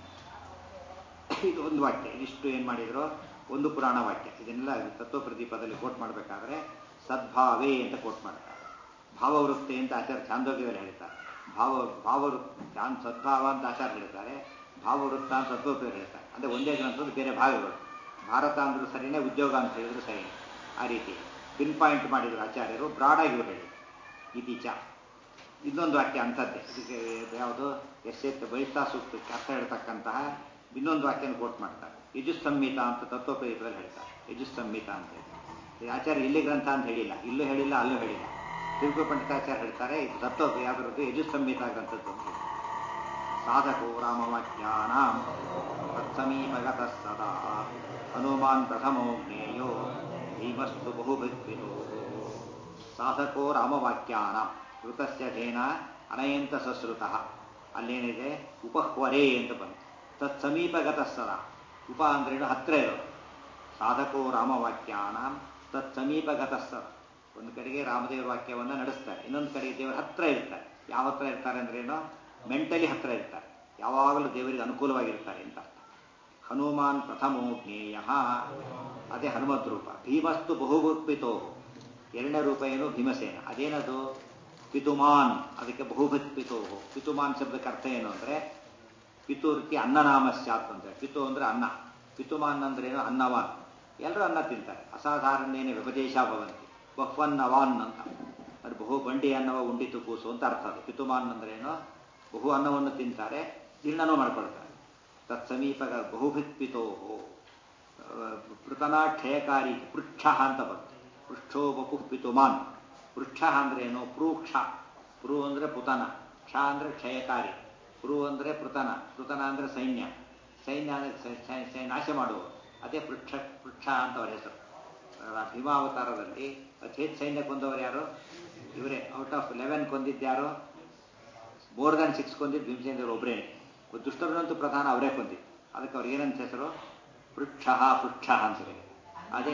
ಇದು ಒಂದು ವಾಕ್ಯ ಇದಿಷ್ಟು ಏನು ಮಾಡಿದ್ರು ಒಂದು ಪುರಾಣ ವಾಕ್ಯ ಇದನ್ನೆಲ್ಲ ತತ್ವ ಪ್ರದೀಪದಲ್ಲಿ ಕೋಟ್ ಮಾಡಬೇಕಾದ್ರೆ ಸದ್ಭಾವೇ ಅಂತ ಕೋಟ್ ಮಾಡ್ತಾರೆ ಭಾವವೃತ್ತಿ ಅಂತ ಆಚಾರ್ಯ ಚಾಂದೋಗ್ಯದಲ್ಲಿ ಹೇಳ್ತಾರೆ ಭಾವ ಭಾವವೃತ್ ಚಾನ್ ಸದ್ಭಾವ ಅಂತ ಆಚಾರ್ಯ ಹೇಳ್ತಾರೆ ಭಾವವೃತ್ತ ಅಂತ ತತ್ವಪ್ರಿಯರು ಹೇಳ್ತಾರೆ ಅಂದರೆ ಒಂದೇ ಗ್ರಂಥದ ಬೇರೆ ಭಾಗಗಳು ಭಾರತ ಅಂದ್ರೂ ಸರಿನೇ ಉದ್ಯೋಗ ಅಂತ ಹೇಳಿದ್ರು ಸರಿ ಆ ರೀತಿ ಪಿನ್ ಪಾಯಿಂಟ್ ಮಾಡಿದ್ರು ಆಚಾರ್ಯರು ಬ್ರಾಡಾಗಿ ಇವರು ಹೇಳಿದ್ರು ಇತೀಚ ಇನ್ನೊಂದು ವಾಕ್ಯ ಅಂಥದ್ದೇ ಇದಕ್ಕೆ ಯಾವುದು ಎಷ್ಟೆತ್ತು ಬೈತಾ ಸೂಕ್ತಕ್ಕೆ ಅರ್ಥ ಹೇಳ್ತಕ್ಕಂತಹ ಇನ್ನೊಂದು ವಾಕ್ಯನ ಕೋಟ್ ಮಾಡ್ತಾರೆ ಯಜುಸ್ಸಂಹಿತ ಅಂತ ತತ್ವಪ್ರದೀಪದಲ್ಲಿ ಹೇಳ್ತಾರೆ ಯಜುಸ್ಸಂಹಿತ ಅಂತ ಹೇಳಿ ಇದು ಆಚಾರ್ಯ ಇಲ್ಲಿ ಗ್ರಂಥ ಅಂತ ಹೇಳಿಲ್ಲ ಇಲ್ಲೂ ಹೇಳಿಲ್ಲ ಅಲ್ಲೂ ಹೇಳಿಲ್ಲ ತಿರುಪತಿ ಪಂಡಿತಾಚಾರ್ಯ ಹೇಳ್ತಾರೆ ಇದು ತತ್ವ ಯಾವ್ದು ಯಜುಸ್ಸಂಹಿತ ಗ್ರಂಥದ್ದು ಅಂತ ಹೇಳಿ ಸಾಧಕೋ ರಾಮವಾಕ್ಯಾನ ತತ್ಸಮೀಪಗತ ಸದಾ ಹನುಮಾನ್ ಪ್ರಥಮೋ ಜ್ಞೇಯೋ ಭೀಮಸ್ತು ಬಹುಭಕ್ತಿನೋ ಸಾಧಕೋ ರಾಮವಾಕ್ಯಾನ ಋತಸ್ಯ ಧೇನ ಅನಯಂತ ಸಸ್ರುತ ಅಲ್ಲೇನಿದೆ ಉಪಹ್ವರೇ ಅಂತ ಬಂತು ತತ್ ಸಮೀಪಗತ ಸದಾ ಉಪ ಅಂದ್ರೇನು ಹತ್ರ ಇರೋದು ಸಾಧಕೋ ರಾಮವಾಕ್ಯಾನ ತತ್ ಸಮೀಪಗತ ಸದ ಒಂದು ಕಡೆಗೆ ರಾಮದೇವರ ವಾಕ್ಯವನ್ನು ನಡೆಸ್ತಾರೆ ಇನ್ನೊಂದು ಕಡೆಗೆ ದೇವರ ಹತ್ರ ಇರ್ತಾರೆ ಯಾವ ಹತ್ರ ಇರ್ತಾರೆ ಅಂದ್ರೇನು ಮೆಂಟಲಿ ಹತ್ರ ಇರ್ತಾರೆ ಯಾವಾಗಲೂ ದೇವರಿಗೆ ಅನುಕೂಲವಾಗಿರ್ತಾರೆ ಅಂತ ಅರ್ಥ ಹನುಮಾನ್ ಪ್ರಥಮೋ ಜ್ಞೇಯ ಅದೇ ಹನುಮದ್ ರೂಪ ಭೀಮಸ್ತು ಬಹುಭುತ್ಪಿತೋ ಎರಡನೇ ರೂಪ ಏನು ಭೀಮಸೇನ ಅದೇನದು ಪಿತುಮಾನ್ ಅದಕ್ಕೆ ಬಹುಭತ್ ಪಿತೋ ಪಿತುಮಾನ್ ಶಬ್ದಕ್ಕೆ ಅರ್ಥ ಏನು ಅಂದರೆ ಪಿತೂರ್ತಿ ಅನ್ನನಾಮ ಸ್ಯಾತ್ ಅಂತ ಪಿತು ಅಂದ್ರೆ ಅನ್ನ ಪಿತುಮಾನ್ ಅಂದ್ರೇನು ಅನ್ನವಾನ್ ಎಲ್ಲರೂ ಅನ್ನ ತಿಂತಾರೆ ಅಸಾಧಾರಣೇನೆ ವ್ಯಪದೇಶ ಭವಂತಿ ಬಹ್ವನ್ನವಾನ್ ಅಂತ ಅದು ಬಹು ಬಂಡಿ ಅನ್ನವ ಉಂಡಿತು ಕೂಸು ಅಂತ ಅರ್ಥ ಅದು ಪಿತುಮಾನ್ ಅಂದ್ರೇನು ಬಹು ಅನ್ನವನ್ನು ತಿಂತಾರೆ ಜೀರ್ಣನೂ ಮಾಡ್ಕೊಳ್ತಾರೆ ತತ್ಸಮೀಪಗ ಬಹುಭಿತ್ ಪಿತೋ ಪೃತನಾ ಕ್ಷಯಕಾರಿ ಪೃಚ್ಛ ಅಂತ ಬರುತ್ತೆ ಪೃಷ್ಠೋ ಬಪು ಪಿತುಮಾನ್ ಪೃಚ್ಛ ಅಂದ್ರೇನು ಪ್ರೂಕ್ಷ ಪೃ ಅಂದ್ರೆ ಪುತನ ಕ್ಷ ಅಂದ್ರೆ ಕ್ಷಯಕಾರಿ ಪೃ ಅಂದ್ರೆ ಪೃತನ ಪೃತನ ಅಂದ್ರೆ ಸೈನ್ಯ ಸೈನ್ಯ ಅಂದ್ರೆ ನಾಶ ಮಾಡುವ ಅದೇ ಪೃಕ್ಷ ಪೃಕ್ಷ ಅಂತ ಅವರ ಹೆಸರು ಭೀಮಾವತಾರದಲ್ಲಿ ಅತಿ ಹೆಚ್ಚು ಸೈನ್ಯ ಕೊಂದವರು ಯಾರು ಇವರೇ ಔಟ್ ಆಫ್ ಲೆವೆನ್ ಕೊಂದಿದ್ಯಾರು ಮೋರ್ ದನ್ ಸಿಕ್ಸ್ ಕೊಂದಿದ್ದು ಭೀಮಸೇಂದ್ರ ಒಬ್ಬರೇ ದುಷ್ಟರನ್ನಂತೂ ಪ್ರಧಾನ ಅವರೇ ಕೊಂದಿದ್ದು ಅದಕ್ಕೆ ಅವ್ರು ಏನಂತ ಹೆಸರು ಪೃಕ್ಷ ಪೃಕ್ಷ ಅಂತ ಹೇಳಿ ಅದೇ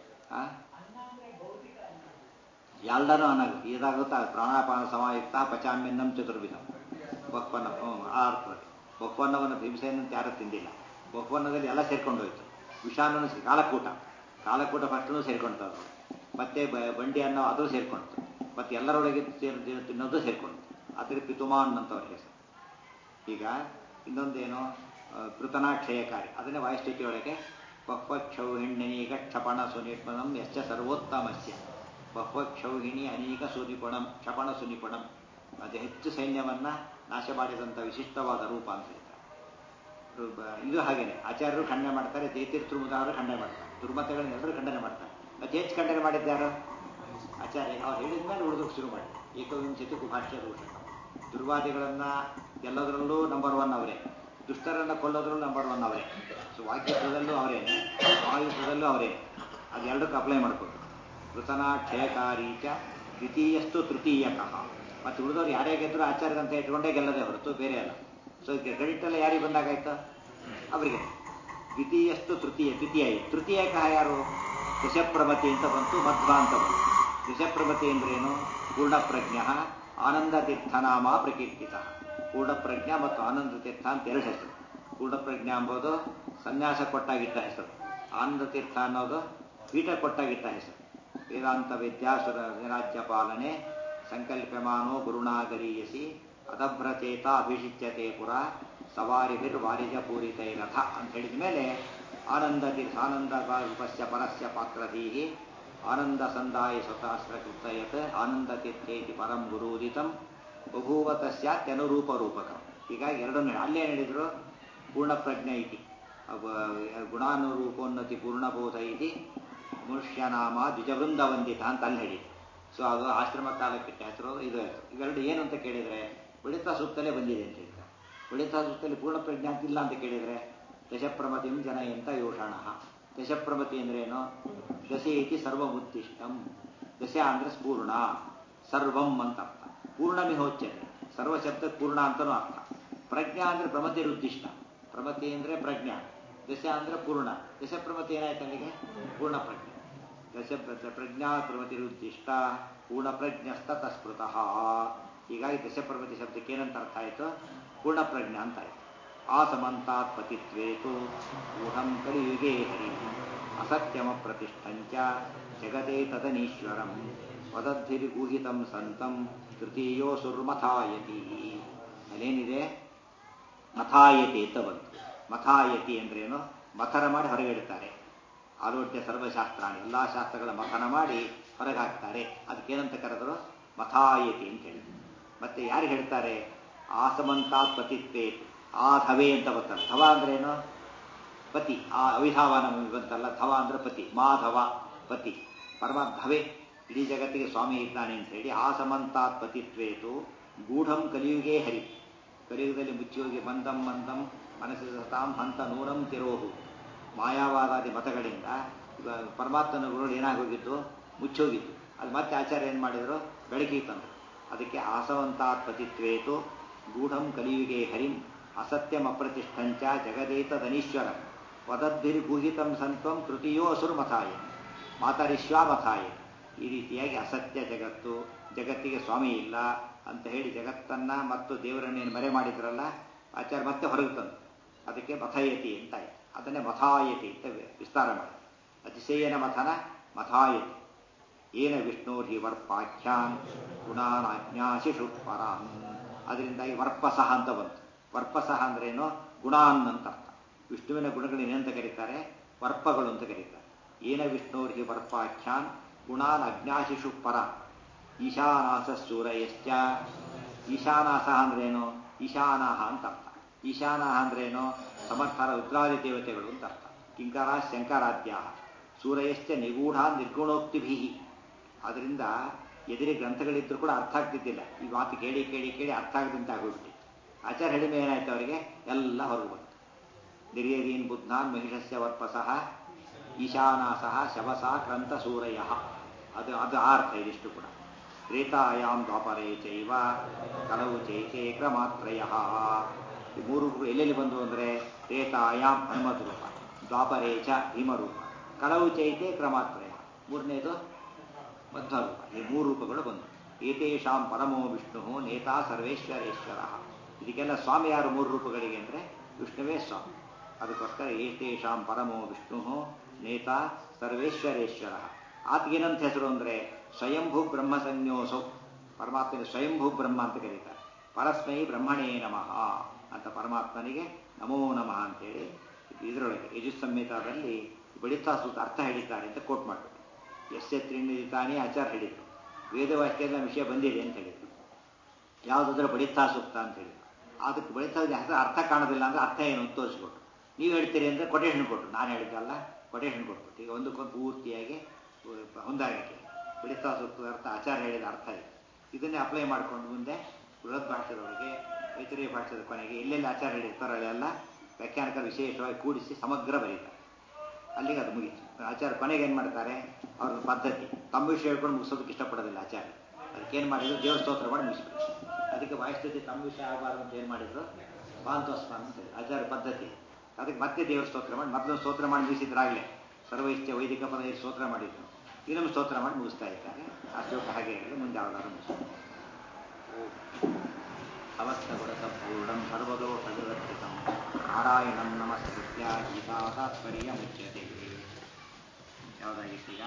ಎಲ್ಲನೂ ಅನ್ನಾಗುತ್ತೆ ಇದಾಗುತ್ತಾ ಪ್ರಾಣಾಪಾನ ಸಮಾಯುಕ್ತ ಪಚಾಮ್ಯನ್ನಂ ಚತುರ್ವಿಧ ಬಕ್ವನ್ನ ಆ ಅರ್ಥದಲ್ಲಿ ಬಕ್ವನ್ನವನ್ನು ಭೀಮಸೇನಂತ ಯಾರೂ ತಿಂದಿಲ್ಲ ಬಕ್ವನ್ನದಲ್ಲಿ ಎಲ್ಲ ಸೇರ್ಕೊಂಡು ಹೋಯ್ತು ವಿಷಾಣನು ಕಾಲಕೂಟ ಕಾಲಕೂಟ ಫಸ್ಟೂ ಸೇರ್ಕೊಳ್ತದ್ದು ಮತ್ತೆ ಬಂಡಿ ಅನ್ನೋ ಅದು ಸೇರ್ಕೊಳ್ತು ಮತ್ತೆ ಎಲ್ಲರೊಳಗೆ ಸೇರ್ ತಿನ್ನೋದು ಸೇರ್ಕೊಂಡು ಅದ್ರ ಪಿತುಮಾನ್ ಅಂತ ಅವ್ರ ಹೆಸರು ಈಗ ಇನ್ನೊಂದೇನು ಪೃತನಾ ಕ್ಷಯಕಾರಿ ಅದನ್ನೇ ವಾಯುಸ್ಥಿತಿಯೊಳಗೆ ಬಹ್ವಕ್ಷೌಹಿಣ್ಯನೀಗ ಕ್ಷಪಣ ಸುನಿಪಣಂ ಯಶ್ಚ ಸರ್ವೋತ್ತಮಸ್ಯ ಬಹ್ವಕ್ಷೌಹಿಣಿ ಅನೇಕ ಸುನಿಪುಣಂ ಕ್ಷಪಣ ಸುನಿಪುಣಂ ಅದು ಹೆಚ್ಚು ಸೈನ್ಯವನ್ನ ನಾಶ ಮಾಡಿದಂಥ ವಿಶಿಷ್ಟವಾದ ರೂಪ ಅಂತ ಹೇಳ್ತಾರೆ ಇದು ಹಾಗೇನೆ ಆಚಾರ್ಯರು ಖಂಡನೆ ಮಾಡ್ತಾರೆ ಜಯತೀರ್ಥರು ಮುದಾದರು ಖಂಡನೆ ಮಾಡ್ತಾರೆ ದುರ್ಮತಗಳನ್ನೆಲ್ಲರೂ ಖಂಡನೆ ಮಾಡ್ತಾರೆ ಅತಿ ಹೆಚ್ಚು ಖಂಡನೆ ಮಾಡಿದ್ದಾರು ಆಚಾರ್ಯ ಅವ್ರು ಹೇಳಿದ ಮೇಲೆ ಉಳಿದಕ್ಕೆ ಶುರು ಮಾಡಿ ಏಕವಿಂಶತಿ ಕುಭಾಷ್ಯ ದೋಷ ದುರ್ವಾದಿಗಳನ್ನ ಎಲ್ಲದರಲ್ಲೂ ನಂಬರ್ ಒನ್ ಅವರೇ ದುಷ್ಟರನ್ನ ಕೊಲ್ಲೋದ್ರಲ್ಲೂ ನಂಬರ್ ಒನ್ ಅವರೇ ಸೊ ವಾಕ್ಯತ್ವದಲ್ಲೂ ಅವರೇನೆ ಆಯುಧದಲ್ಲೂ ಅವರೇನೆ ಅದೆರಡಕ್ಕೆ ಅಪ್ಲೈ ಮಾಡ್ಕೊಂಡು ಋತನಾ ಕ್ಷಯಕಾರಿ ಚ ದ್ವಿತೀಯಸ್ತು ತೃತೀಯಕಃ ಮತ್ತು ಉಳಿದವ್ರು ಯಾರೇ ಗೆದ್ರು ಆಚಾರ್ಯ ಅಂತ ಇಟ್ಕೊಂಡೇ ಗೆಲ್ಲದೆ ಹೊರತು ಬೇರೆ ಅಲ್ಲ ಸೊ ಕ್ರೆಡಿಟ್ ಎಲ್ಲ ಯಾರಿಗೆ ಬಂದಾಗಾಯ್ತು ಅವರಿಗೆ ದ್ವಿತೀಯಸ್ತು ತೃತೀಯ ದ್ವಿತೀಯ ತೃತೀಯಕಃ ಯಾರು ದಶಪ್ರಮತಿ ಅಂತ ಬಂತು ಮಧ್ವ ಅಂತ ಬಂತು ದಶಪ್ರಮತಿ ಅಂದ್ರೇನು ಪೂರ್ಣಪ್ರಜ್ಞ ಆನಂದ ತೀರ್ಥನಾಮ ಪ್ರಕೀರ್ತಿತ ಪೂರ್ಣಪ್ರಜ್ಞ ಮತ್ತು ಆನಂದ ತೀರ್ಥ ಅಂತ ಎರಡು ಹೆಸರು ಪೂರ್ಣಪ್ರಜ್ಞ ಎಂಬುದು ಸನ್ಯಾಸ ಕೊಟ್ಟಾಗಿದ್ದ ಹೆಸರು ಆನಂದ ತೀರ್ಥ ಅನ್ನೋದು ಪೀಠ ಕೊಟ್ಟಾಗಿಟ್ಟ ಹೆಸರು ವೇದಾಂತ ವಿದ್ಯಾಸುರ ರಾಜ್ಯ ಪಾಲನೆ ಸಂಕಲ್ಪ್ಯಮಾನೋ ಗುರುಣಾಗರೀಯಸಿ ಅದಭ್ರಚೇತ ಅಭಿಷಿಚ್ಯತೆ ಪುರ ಸವಾರಿಭಿರ್ ವಾರಿಜ ಪೂರಿತೈರಥ ಅಂತ ಹೇಳಿದ ಮೇಲೆ ಆನಂದ ತೀರ್ಥ ಆನಂದ ರೂಪಸ್ಯ ಪರಸ್ಯ ಪಾತ್ರಧೀಹಿ ಆನಂದ ಸಂದಾಯ ಸ್ವತಃಸ್ರಕೃತಯತ್ ಆನಂದ ತೀರ್ಥೇತಿ ಪರಂ ಗುರೂದಿತಂ ಬಭೂವ ತಸ್ಯಾತ್ಯನುರೂಪ ರೂಪಕಂ ಹೀಗಾಗಿ ಎರಡನ್ನು ಅಲ್ಲೇ ಹೇಳಿದ್ರು ಪೂರ್ಣಪ್ರಜ್ಞ ಇತಿ ಗುಣಾನುರೂಪೋನ್ನತಿ ಪೂರ್ಣಬೋಧ ಇತಿ ಮನುಷ್ಯನಾಮ ದ್ವಿಜವೃಂದ ವಂದಿತ ಅಂತ ಅಲ್ಲಿ ಹೇಳಿದೆ ಸೊ ಅದು ಆಶ್ರಮ ತಾಲೂಕಿಟ್ಟ ಹೆಸರು ಇದು ಇವೆರಡು ಏನು ಅಂತ ಕೇಳಿದರೆ ಉಳಿತ ಸೂಕ್ತಲೇ ಬಂದಿದೆ ಅಂತ ಹೇಳ್ತಾರೆ ಉಳಿತ ಸೂಕ್ತಲ್ಲಿ ಪೂರ್ಣ ಪ್ರಜ್ಞೆ ಅಂತಿಲ್ಲ ಅಂತ ಕೇಳಿದರೆ ದಶಪ್ರಮತಿಂ ಜನ ಎಂತ ಯೋಷಣ ದಶಪ್ರಮತಿ ಅಂದ್ರೆ ಏನು ದಶೆ ಇತಿ ಸರ್ವಮುತ್ತಿಷ್ಟಂ ದಶ ಅಂದ್ರೆ ಪೂರ್ಣ ಸರ್ವಂ ಅಂತ ಅರ್ಥ ಪೂರ್ಣಮಿಹೋಚ್ಯತೆ ಸರ್ವ ಶಬ್ದ ಪೂರ್ಣ ಅಂತನೂ ಅರ್ಥ ಪ್ರಜ್ಞಾ ಅಂದ್ರೆ ಪ್ರಮತಿರುದ್ದಿಷ್ಟ ಪ್ರಮತಿ ಅಂದ್ರೆ ಪ್ರಜ್ಞಾ ದಶ ಅಂದ್ರೆ ಪೂರ್ಣ ದಶ ಪ್ರಮತಿ ಏನಾಯ್ತು ಅಲ್ಲಿಗೆ ಪೂರ್ಣ ಪ್ರಜ್ಞೆ ದಶ ಪ್ರಜ್ಞಾ ಪ್ರಮತಿರುದ್ದಿಷ್ಟ ಪೂರ್ಣ ಪ್ರಜ್ಞಸ್ತ ತಸ್ಮೃತಃ ಹೀಗಾಗಿ ದಶಪ್ರಮತಿ ಶಬ್ದಕ್ಕೆ ಏನಂತ ಅರ್ಥ ಆಯಿತು ಪೂರ್ಣ ಪ್ರಜ್ಞಾ ಅಂತ ಆಯ್ತು ಆ ಸಮಂತಾತ್ ಪತಿತ್ವೇತು ಊಹಂ ಕಲಿಯುಗೇ ಹರಿ ಅಸತ್ಯಮ ಪ್ರತಿಷ್ಠಂಚ ಜಗತೆ ತದನೀಶ್ವರಂ ವದದ್ಭಿರ್ಗೂಹಿತಂ ಸಂತಂ ತೃತೀಯೋ ಸುರ್ಮಥಾಯತಿ ಅಲ್ಲೇನಿದೆ ಮಥಾಯತಿ ಅಂತ ಬಂತು ಮಥಾಯತಿ ಅಂದ್ರೇನು ಮಥನ ಮಾಡಿ ಹೊರಗಿಡ್ತಾರೆ ಆಲೋಟ್ಯ ಸರ್ವಶಾಸ್ತ್ರಾಣಿ ಎಲ್ಲ ಶಾಸ್ತ್ರಗಳ ಮಥನ ಮಾಡಿ ಹೊರಗೆ ಹಾಕ್ತಾರೆ ಅದಕ್ಕೇನಂತ ಕರೆದ್ರು ಮಥಾಯತಿ ಅಂತ ಹೇಳಿ ಮತ್ತೆ ಯಾರು ಹೇಳ್ತಾರೆ ಆಸಮಂತಾತ್ ಪತಿತ್ವೇ ಆ ಧವೆ ಅಂತ ಬರ್ತಾರೆ ಧವ ಅಂದ್ರೇನು ಪತಿ ಆ ಅವಿಧಾವಾನ ಬಂತಲ್ಲ ಧವ ಅಂದ್ರೆ ಪತಿ ಮಾಧವ ಪತಿ ಪರಮ ಧವೆ ಇಡೀ ಜಗತ್ತಿಗೆ ಸ್ವಾಮಿ ಇದ್ದಾನೆ ಅಂತ ಹೇಳಿ ಆ ಸಮಂತಾತ್ ಪತಿತ್ವೇತು ಗೂಢಂ ಕಲಿಯುಗೇ ಹರಿ ಕಲಿಯುಗದಲ್ಲಿ ಮುಚ್ಚಿ ಮಂದಂ ಮಂದಂ ಮನಸ್ಸಿನ ಸತಾಂ ಹಂತ ನೂರಂ ತಿರೋಹು ಮಾಯಾವಾದಾದಿ ಮತಗಳಿಂದ ಪರಮಾತ್ಮನ ಗುರುಗಳು ಏನಾಗೋಗಿತ್ತು ಮುಚ್ಚೋಗಿತ್ತು ಅದು ಮತ್ತೆ ಆಚಾರ್ಯ ಏನು ಮಾಡಿದ್ರು ಬೆಳಕಿಗೆ ತಂದರು ಅದಕ್ಕೆ ಆಸವಂತಾತ್ ಪತಿತ್ವೇತು ಗೂಢಂ ಕಲಿಯುಗೇ ಹರಿಂ ಅಸತ್ಯಂ ಅಪ್ರತಿಷ್ಠಂಚ ಜಗದೇತದನೀಶ್ವರ ವದದ್ಭಿರ್ಗೂಹಿತಂ ಸಂತ್ವಂ ತೃತೀಯೋ ಅಸುರು ಮಥಾಯ ಮಾತರಿಶ್ವಾ ಮಥಾಯ ಈ ರೀತಿಯಾಗಿ ಅಸತ್ಯ ಜಗತ್ತು ಜಗತ್ತಿಗೆ ಸ್ವಾಮಿ ಇಲ್ಲ ಅಂತ ಹೇಳಿ ಜಗತ್ತನ್ನ ಮತ್ತು ದೇವರನ್ನೇನು ಮರೆ ಮಾಡಿದ್ರಲ್ಲ ಆಚಾರ್ಯ ಮತ್ತೆ ಹೊರಗೆ ತಂದು ಅದಕ್ಕೆ ಮಥಯತಿ ಅಂತ ಆಯ್ತು ಅದನ್ನೇ ಮಥಾಯತಿ ಅಂತ ವಿಸ್ತಾರ ಮಾಡಿ ಅತಿಶಯನ ಮಥನ ಮಥಾಯತಿ ಏನ ವಿಷ್ಣೋರ್ಹಿ ವರ್ಪಾಖ್ಯಾನ್ ಗುಣಾನಾಜ್ಞಾಶಿಷು ಪರಾನ್ ಅದರಿಂದಾಗಿ ವರ್ಪಸಹ ಅಂತ ಬಂತು ವರ್ಪಸಹ ಅಂದ್ರೇನು ಗುಣಾನ್ ಅಂತ ಅರ್ಥ ವಿಷ್ಣುವಿನ ಗುಣಗಳೇನಂತ ಕರೀತಾರೆ ವರ್ಪಗಳು ಅಂತ ಕರೀತಾರೆ ಏನ ವಿಷ್ಣೋರ್ಹಿ ವರ್ಪಾಖ್ಯಾನ್ ಗುಣಾನ್ ಅಜ್ಞಾಶಿಷು ಪರ ಈಶಾನಾಸ ಸೂರಯಶ್ಚ ಈಶಾನಾಸ ಅಂದ್ರೇನು ಈಶಾನಾಹ ಅಂತ ಅರ್ಥ ಈಶಾನಾಹ ಅಂದ್ರೇನು ಸಮರ್ಥರ ರುದ್ರಾದಿ ದೇವತೆಗಳು ಅಂತ ಅರ್ಥ ಕಿಂಕಾರ ಶಂಕರಾದ್ಯ ಸೂರಯಶ್ಚ ನಿಗೂಢ ನಿರ್ಗುಣೋಕ್ತಿಭಿ ಅದರಿಂದ ಎದುರಿ ಗ್ರಂಥಗಳಿದ್ರೂ ಕೂಡ ಅರ್ಥ ಆಗ್ತಿದ್ದಿಲ್ಲ ಈ ಮಾತು ಕೇಳಿ ಕೇಳಿ ಕೇಳಿ ಅರ್ಥ ಆಗದಂತೆ ಆಗೋಗ್ಬಿಟ್ಟು ಆಚಾರ್ಯ ಹೇಳಿಮೆ ಏನಾಯ್ತು ಅವರಿಗೆ ಎಲ್ಲ ಹೊರಗೆ ಬಂತು ದಿರ್ಯದೀನ್ ಬುದ್ಧಾನ್ ಮಹಿಷಸ್ಯ ವರ್ಪಸಃ ಈಶಾನಾಸಃ ಶವಸ ಕ್ರಂತ ಸೂರಯ ಅದು ಅದು ಆ ಅರ್ಥ ಇದಿಷ್ಟು ಕೂಡ ತ್ರೇತಾಯಾಮ್ ದ್ವಾಪರೇ ಚೈವ ಕಲವು ಚೈತೆ ಕ್ರಮಾತ್ರಯ ಈ ಮೂರು ರೂಪಗಳು ಎಲ್ಲೆಲ್ಲಿ ಬಂದು ಅಂದರೆ ತ್ರೇತಾಯಾಮ್ ಹನುಮದ್ ರೂಪ ದ್ವಾಪರೇ ಚ ಭೀಮರೂಪ ಕಳವು ಚೈತೆ ಕ್ರಮಾತ್ರಯ ಮೂರನೇದು ಮಧ್ವರೂಪ ಈ ಮೂರು ರೂಪಗಳು ಬಂದು ಏತೇಷಾಂ ಪರಮೋ ವಿಷ್ಣು ನೇತಾ ಸರ್ವೇಶ್ವರೇಶ್ವರ ಇದಕ್ಕೆಲ್ಲ ಸ್ವಾಮಿ ಯಾರು ಮೂರು ರೂಪಗಳಿಗೆ ಅಂದರೆ ವಿಷ್ಣುವೇ ಸ್ವಾಮಿ ಅದಕ್ಕೋಸ್ಕರ ಏತೇಷಾಂ ಪರಮೋ ವಿಷ್ಣು ನೇತಾ ಸರ್ವೇಶ್ವರೇಶ್ವರ ಆತಗೇನಂತ ಹೆಸರು ಅಂದರೆ ಸ್ವಯಂಭೂ ಬ್ರಹ್ಮ ಸಂಜ್ಞೋಸೌ ಪರಮಾತ್ಮನ ಸ್ವಯಂಭೂ ಬ್ರಹ್ಮ ಅಂತ ಕರೀತಾರೆ ಪರಸ್ಮೈ ಬ್ರಹ್ಮಣೇ ನಮಃ ಅಂತ ಪರಮಾತ್ಮನಿಗೆ ನಮೋ ನಮಃ ಅಂತೇಳಿ ಇದರೊಳಗೆ ಯಜುಸ್ಸಂಹಿತಾದಲ್ಲಿ ಬಳಿತಾ ಸೂತ್ರ ಅರ್ಥ ಹೇಳಿದ್ದಾರೆ ಅಂತ ಕೋಟ್ ಮಾಡಿಬಿಟ್ಟು ಎಸ್ಸೆ ತ್ರಿಣಿತಾನೇ ಆಚಾರ ಹೇಳಿದರು ವೇದವಾಕ್ಯದ ವಿಷಯ ಬಂದಿದೆ ಅಂತ ಹೇಳಿದರು ಯಾವುದಾದ್ರೂ ಬಳಿತಾ ಸೂಕ್ತ ಅಂತ ಹೇಳಿದ್ರು ಅದಕ್ಕೆ ಬಳಿತಾ ಅರ್ಥ ಕಾಣೋದಿಲ್ಲ ಅಂದ್ರೆ ಅರ್ಥ ಏನು ಅಂತ ತೋರಿಸ್ಕೊಟ್ರು ನೀವು ಹೇಳ್ತೀರಿ ಅಂದರೆ ಕೊಟೇಶನ್ ಕೊಟ್ಟರು ನಾನು ಹೇಳಿದ್ದಲ್ಲ ಕೊಟೇಶನ್ ಕೊಟ್ಬಿಟ್ಟು ಈಗ ಒಂದಕ್ಕೊಂದು ಪೂರ್ತಿಯಾಗಿ ಹೊಂದಾಣಿಕೆ ಬಳಿತಾ ಸೂಕ್ತದ ಅರ್ಥ ಆಚಾರ ಹೇಳಿದ ಅರ್ಥ ಇದೆ ಇದನ್ನೇ ಅಪ್ಲೈ ಮಾಡಿಕೊಂಡು ಮುಂದೆ ಬೃಹತ್ ಭಾಷೆದೊಳಗೆ ಮೈತ್ರಿಯ ಭಾಷೆದ ಕೊನೆಗೆ ಎಲ್ಲೆಲ್ಲಿ ಆಚಾರ ಹೇಳಿರ್ತಾರೋ ಅಲ್ಲೆಲ್ಲ ವ್ಯಾಖ್ಯಾನಕರ ವಿಶೇಷವಾಗಿ ಕೂಡಿಸಿ ಸಮಗ್ರ ಬರೀತಾರೆ ಅಲ್ಲಿಗೆ ಅದು ಮುಗೀತು ಆಚಾರ ಕೊನೆಗೆ ಏನು ಮಾಡ್ತಾರೆ ಅವ್ರ ಪದ್ಧತಿ ತಮ್ಮ ವಿಷಯ ಹೇಳ್ಕೊಂಡು ಮುಗಿಸೋದಕ್ಕೆ ಇಷ್ಟಪಡೋದಿಲ್ಲ ಆಚಾರ ಅದಕ್ಕೇನು ಮಾಡಿದ್ರು ದೇವ್ರ ಸ್ತೋತ್ರ ಮಾಡಿ ಮುಗಿಸ್ಬಿಟ್ಟು ಅದಕ್ಕೆ ವಾಯಿಸ್ತುತಿ ತಮ್ಮ ವಿಷಯ ಆಗಬಾರ್ದು ಅಂತ ಏನು ಮಾಡಿದ್ರು ಪಾಂತೋಸ್ಮಾನ್ ಅಂತ ಹೇಳಿ ಆಚಾರ ಪದ್ಧತಿ ಅದಕ್ಕೆ ಮತ್ತೆ ದೇವ್ರ ಸ್ತೋತ್ರ ಮಾಡಿ ಮೊದಲು ಸ್ತೋತ್ರ ಮಾಡಿ ಮುಗಿಸಿದ್ರಾಗಲೇ ಸರ್ವೈಶ್ಯ ವೈದಿಕ ಪದ ಸ್ತೋತ್ರ ಮಾಡಿದ್ರು ಇನ್ನೊಂದು ಸ್ತೋತ್ರ ಮಾಡಿ ಮುಗಿಸ್ತಾ ಇದ್ದಾರೆ ಆ ಶ್ಲೋಕ ಹಾಗೆ ಇರಲಿ ಮುಂದೆ ಯಾವ್ದಾದ್ರು ಮುಗಿಸ್ತಾರೆ ಅವಸ್ಥಗುಣಸಂಪೂರ್ಣಂ ಸರ್ವದೋಷವಿವರ್ಜಿತಂ ನಾರಾಯಣಂ ನಮಸ್ಕೃತ್ಯ ಗೀತಾ ತಾತ್ಪರ್ಯ ಮುಚ್ಯತೆ ಯಾವುದಾಗಿತ್ತೀಗ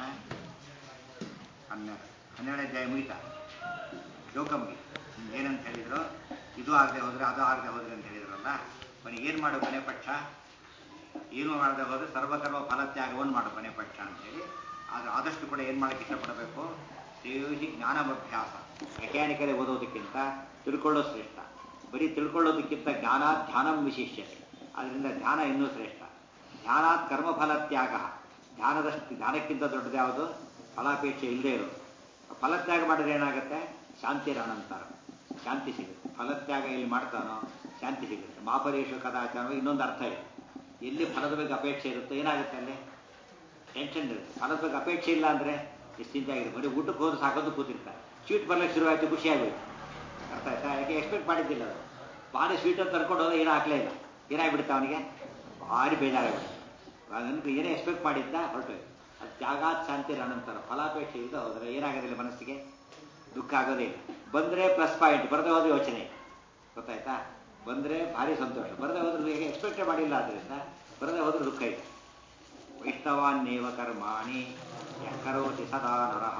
ಹನ್ನೆರಡು ಹನ್ನೆರಡನೇ ಅಧ್ಯಾಯ ಮುಗಿತಾ ಶ್ಲೋಕ ಮುಗಿತು ಏನಂತ ಹೇಳಿದ್ರು ಇದು ಆಗದೆ ಹೋದ್ರೆ ಅದು ಆಗದೆ ಹೋದ್ರೆ ಅಂತ ಹೇಳಿದ್ರಲ್ಲ ಕೊನೆಗೆ ಏನು ಮಾಡು ಕೊನೆ ಪಕ್ಷ ಏನು ಮಾಡದೆ ಹೋದ್ರೆ ಸರ್ವಕರ್ಮ ಫಲತ್ಯಾಗವನ್ನು ಮಾಡು ಕೊನೆ ಪಕ್ಷ ಅಂತೇಳಿ ಆದರೆ ಆದಷ್ಟು ಕೂಡ ಏನು ಮಾಡಕ್ಕೆ ಇಷ್ಟಪಡಬೇಕು ಶ್ರೇಯೋಹಿ ಜ್ಞಾನಭ್ಯಾಸ ಮೆಕ್ಯಾನಿಕಲಿ ಓದೋದಕ್ಕಿಂತ ತಿಳ್ಕೊಳ್ಳೋ ಶ್ರೇಷ್ಠ ಬರೀ ತಿಳ್ಕೊಳ್ಳೋದಕ್ಕಿಂತ ಜ್ಞಾನ ಧ್ಯಾನಂ ವಿಶಿಷ್ಯತೆ ಅದರಿಂದ ಧ್ಯಾನ ಇನ್ನೂ ಶ್ರೇಷ್ಠ ಧ್ಯಾನಾತ್ ಕರ್ಮಫಲ ತ್ಯಾಗ ಧ್ಯಾನದಷ್ಟು ಧ್ಯಾನಕ್ಕಿಂತ ದೊಡ್ಡದು ಯಾವುದು ಫಲಾಪೇಕ್ಷೆ ಇಲ್ಲದೆ ಇರೋದು ಫಲತ್ಯಾಗ ಮಾಡಿದ್ರೆ ಏನಾಗುತ್ತೆ ಶಾಂತಿ ಅನಂತರ ಶಾಂತಿ ಸಿಗುತ್ತೆ ಫಲತ್ಯಾಗ ಎಲ್ಲಿ ಮಾಡ್ತಾನೋ ಶಾಂತಿ ಸಿಗುತ್ತೆ ಮಾಪರೇಶ ಕದಾಚಾರ ಇನ್ನೊಂದು ಅರ್ಥ ಇದೆ ಎಲ್ಲಿ ಫಲದ ಬಗ್ಗೆ ಅಪೇಕ್ಷೆ ಇರುತ್ತೋ ಏನಾಗುತ್ತೆ ಅಲ್ಲಿ ಟೆನ್ಷನ್ ಇರುತ್ತೆ ಫಲದ ಬಗ್ಗೆ ಅಪೇಕ್ಷೆ ಇಲ್ಲ ಅಂದರೆ ಎಷ್ಟು ಚಿಂತೆ ಆಗಿದೆ ಬರೀ ಊಟಕ್ಕೆ ಹೋದ್ರೆ ಸಾಕೋದು ಕೂತಿರ್ತಾರೆ ಸ್ವೀಟ್ ಬರ್ಲಿಕ್ಕೆ ಶುರುವಾಯಿತು ಖುಷಿ ಆಗೋಯ್ತು ಅರ್ಥ ಆಯ್ತಾ ಯಾಕೆ ಎಕ್ಸ್ಪೆಕ್ಟ್ ಮಾಡಿದ್ದಿಲ್ಲ ಅದು ಭಾರಿ ಸ್ವೀಟ್ ಅಂತ ತರ್ಕೊಂಡು ಹೋದ್ರೆ ಏನೂ ಹಾಕ್ಲೇ ಇಲ್ಲ ಏನಾಗ್ಬಿಡುತ್ತೆ ಅವನಿಗೆ ಭಾರಿ ಬೇಜಾರಾಗ್ಬಿಡುತ್ತೆ ಅದನ್ನು ಏನೇ ಎಕ್ಸ್ಪೆಕ್ಟ್ ಮಾಡಿದ್ದ ಹೊರಟೋಯ್ತು ಅದು ತ್ಯಾಗಾತ್ ಶಾಂತಿ ಅನಂತರ ಫಲಾಪೇಕ್ಷೆ ಇಲ್ಲದೆ ಹೋದ್ರೆ ಏನಾಗೋದಿಲ್ಲ ಮನಸ್ಸಿಗೆ ದುಃಖ ಆಗೋದೇ ಇಲ್ಲ ಬಂದರೆ ಪ್ಲಸ್ ಪಾಯಿಂಟ್ ಬರದೆ ಹೋದ್ರೆ ಯೋಚನೆ ಗೊತ್ತಾಯ್ತಾ ಬಂದರೆ ಭಾರಿ ಸಂತೋಷ ಬರದೆ ಹೋದ್ರೆ ಹೇಗೆ ಎಕ್ಸ್ಪೆಕ್ಟೇ ಮಾಡಿಲ್ಲ ಆದ್ದರಿಂದ ಬರದೆ ಹೋದ್ರೆ ದುಃಖ ಇದೆ ವೈಷ್ಣವಾನ್ನೇವ ಕರ್ಮಾಣಿ ಯಕರೋತಿ ಸದಾ ನರಃ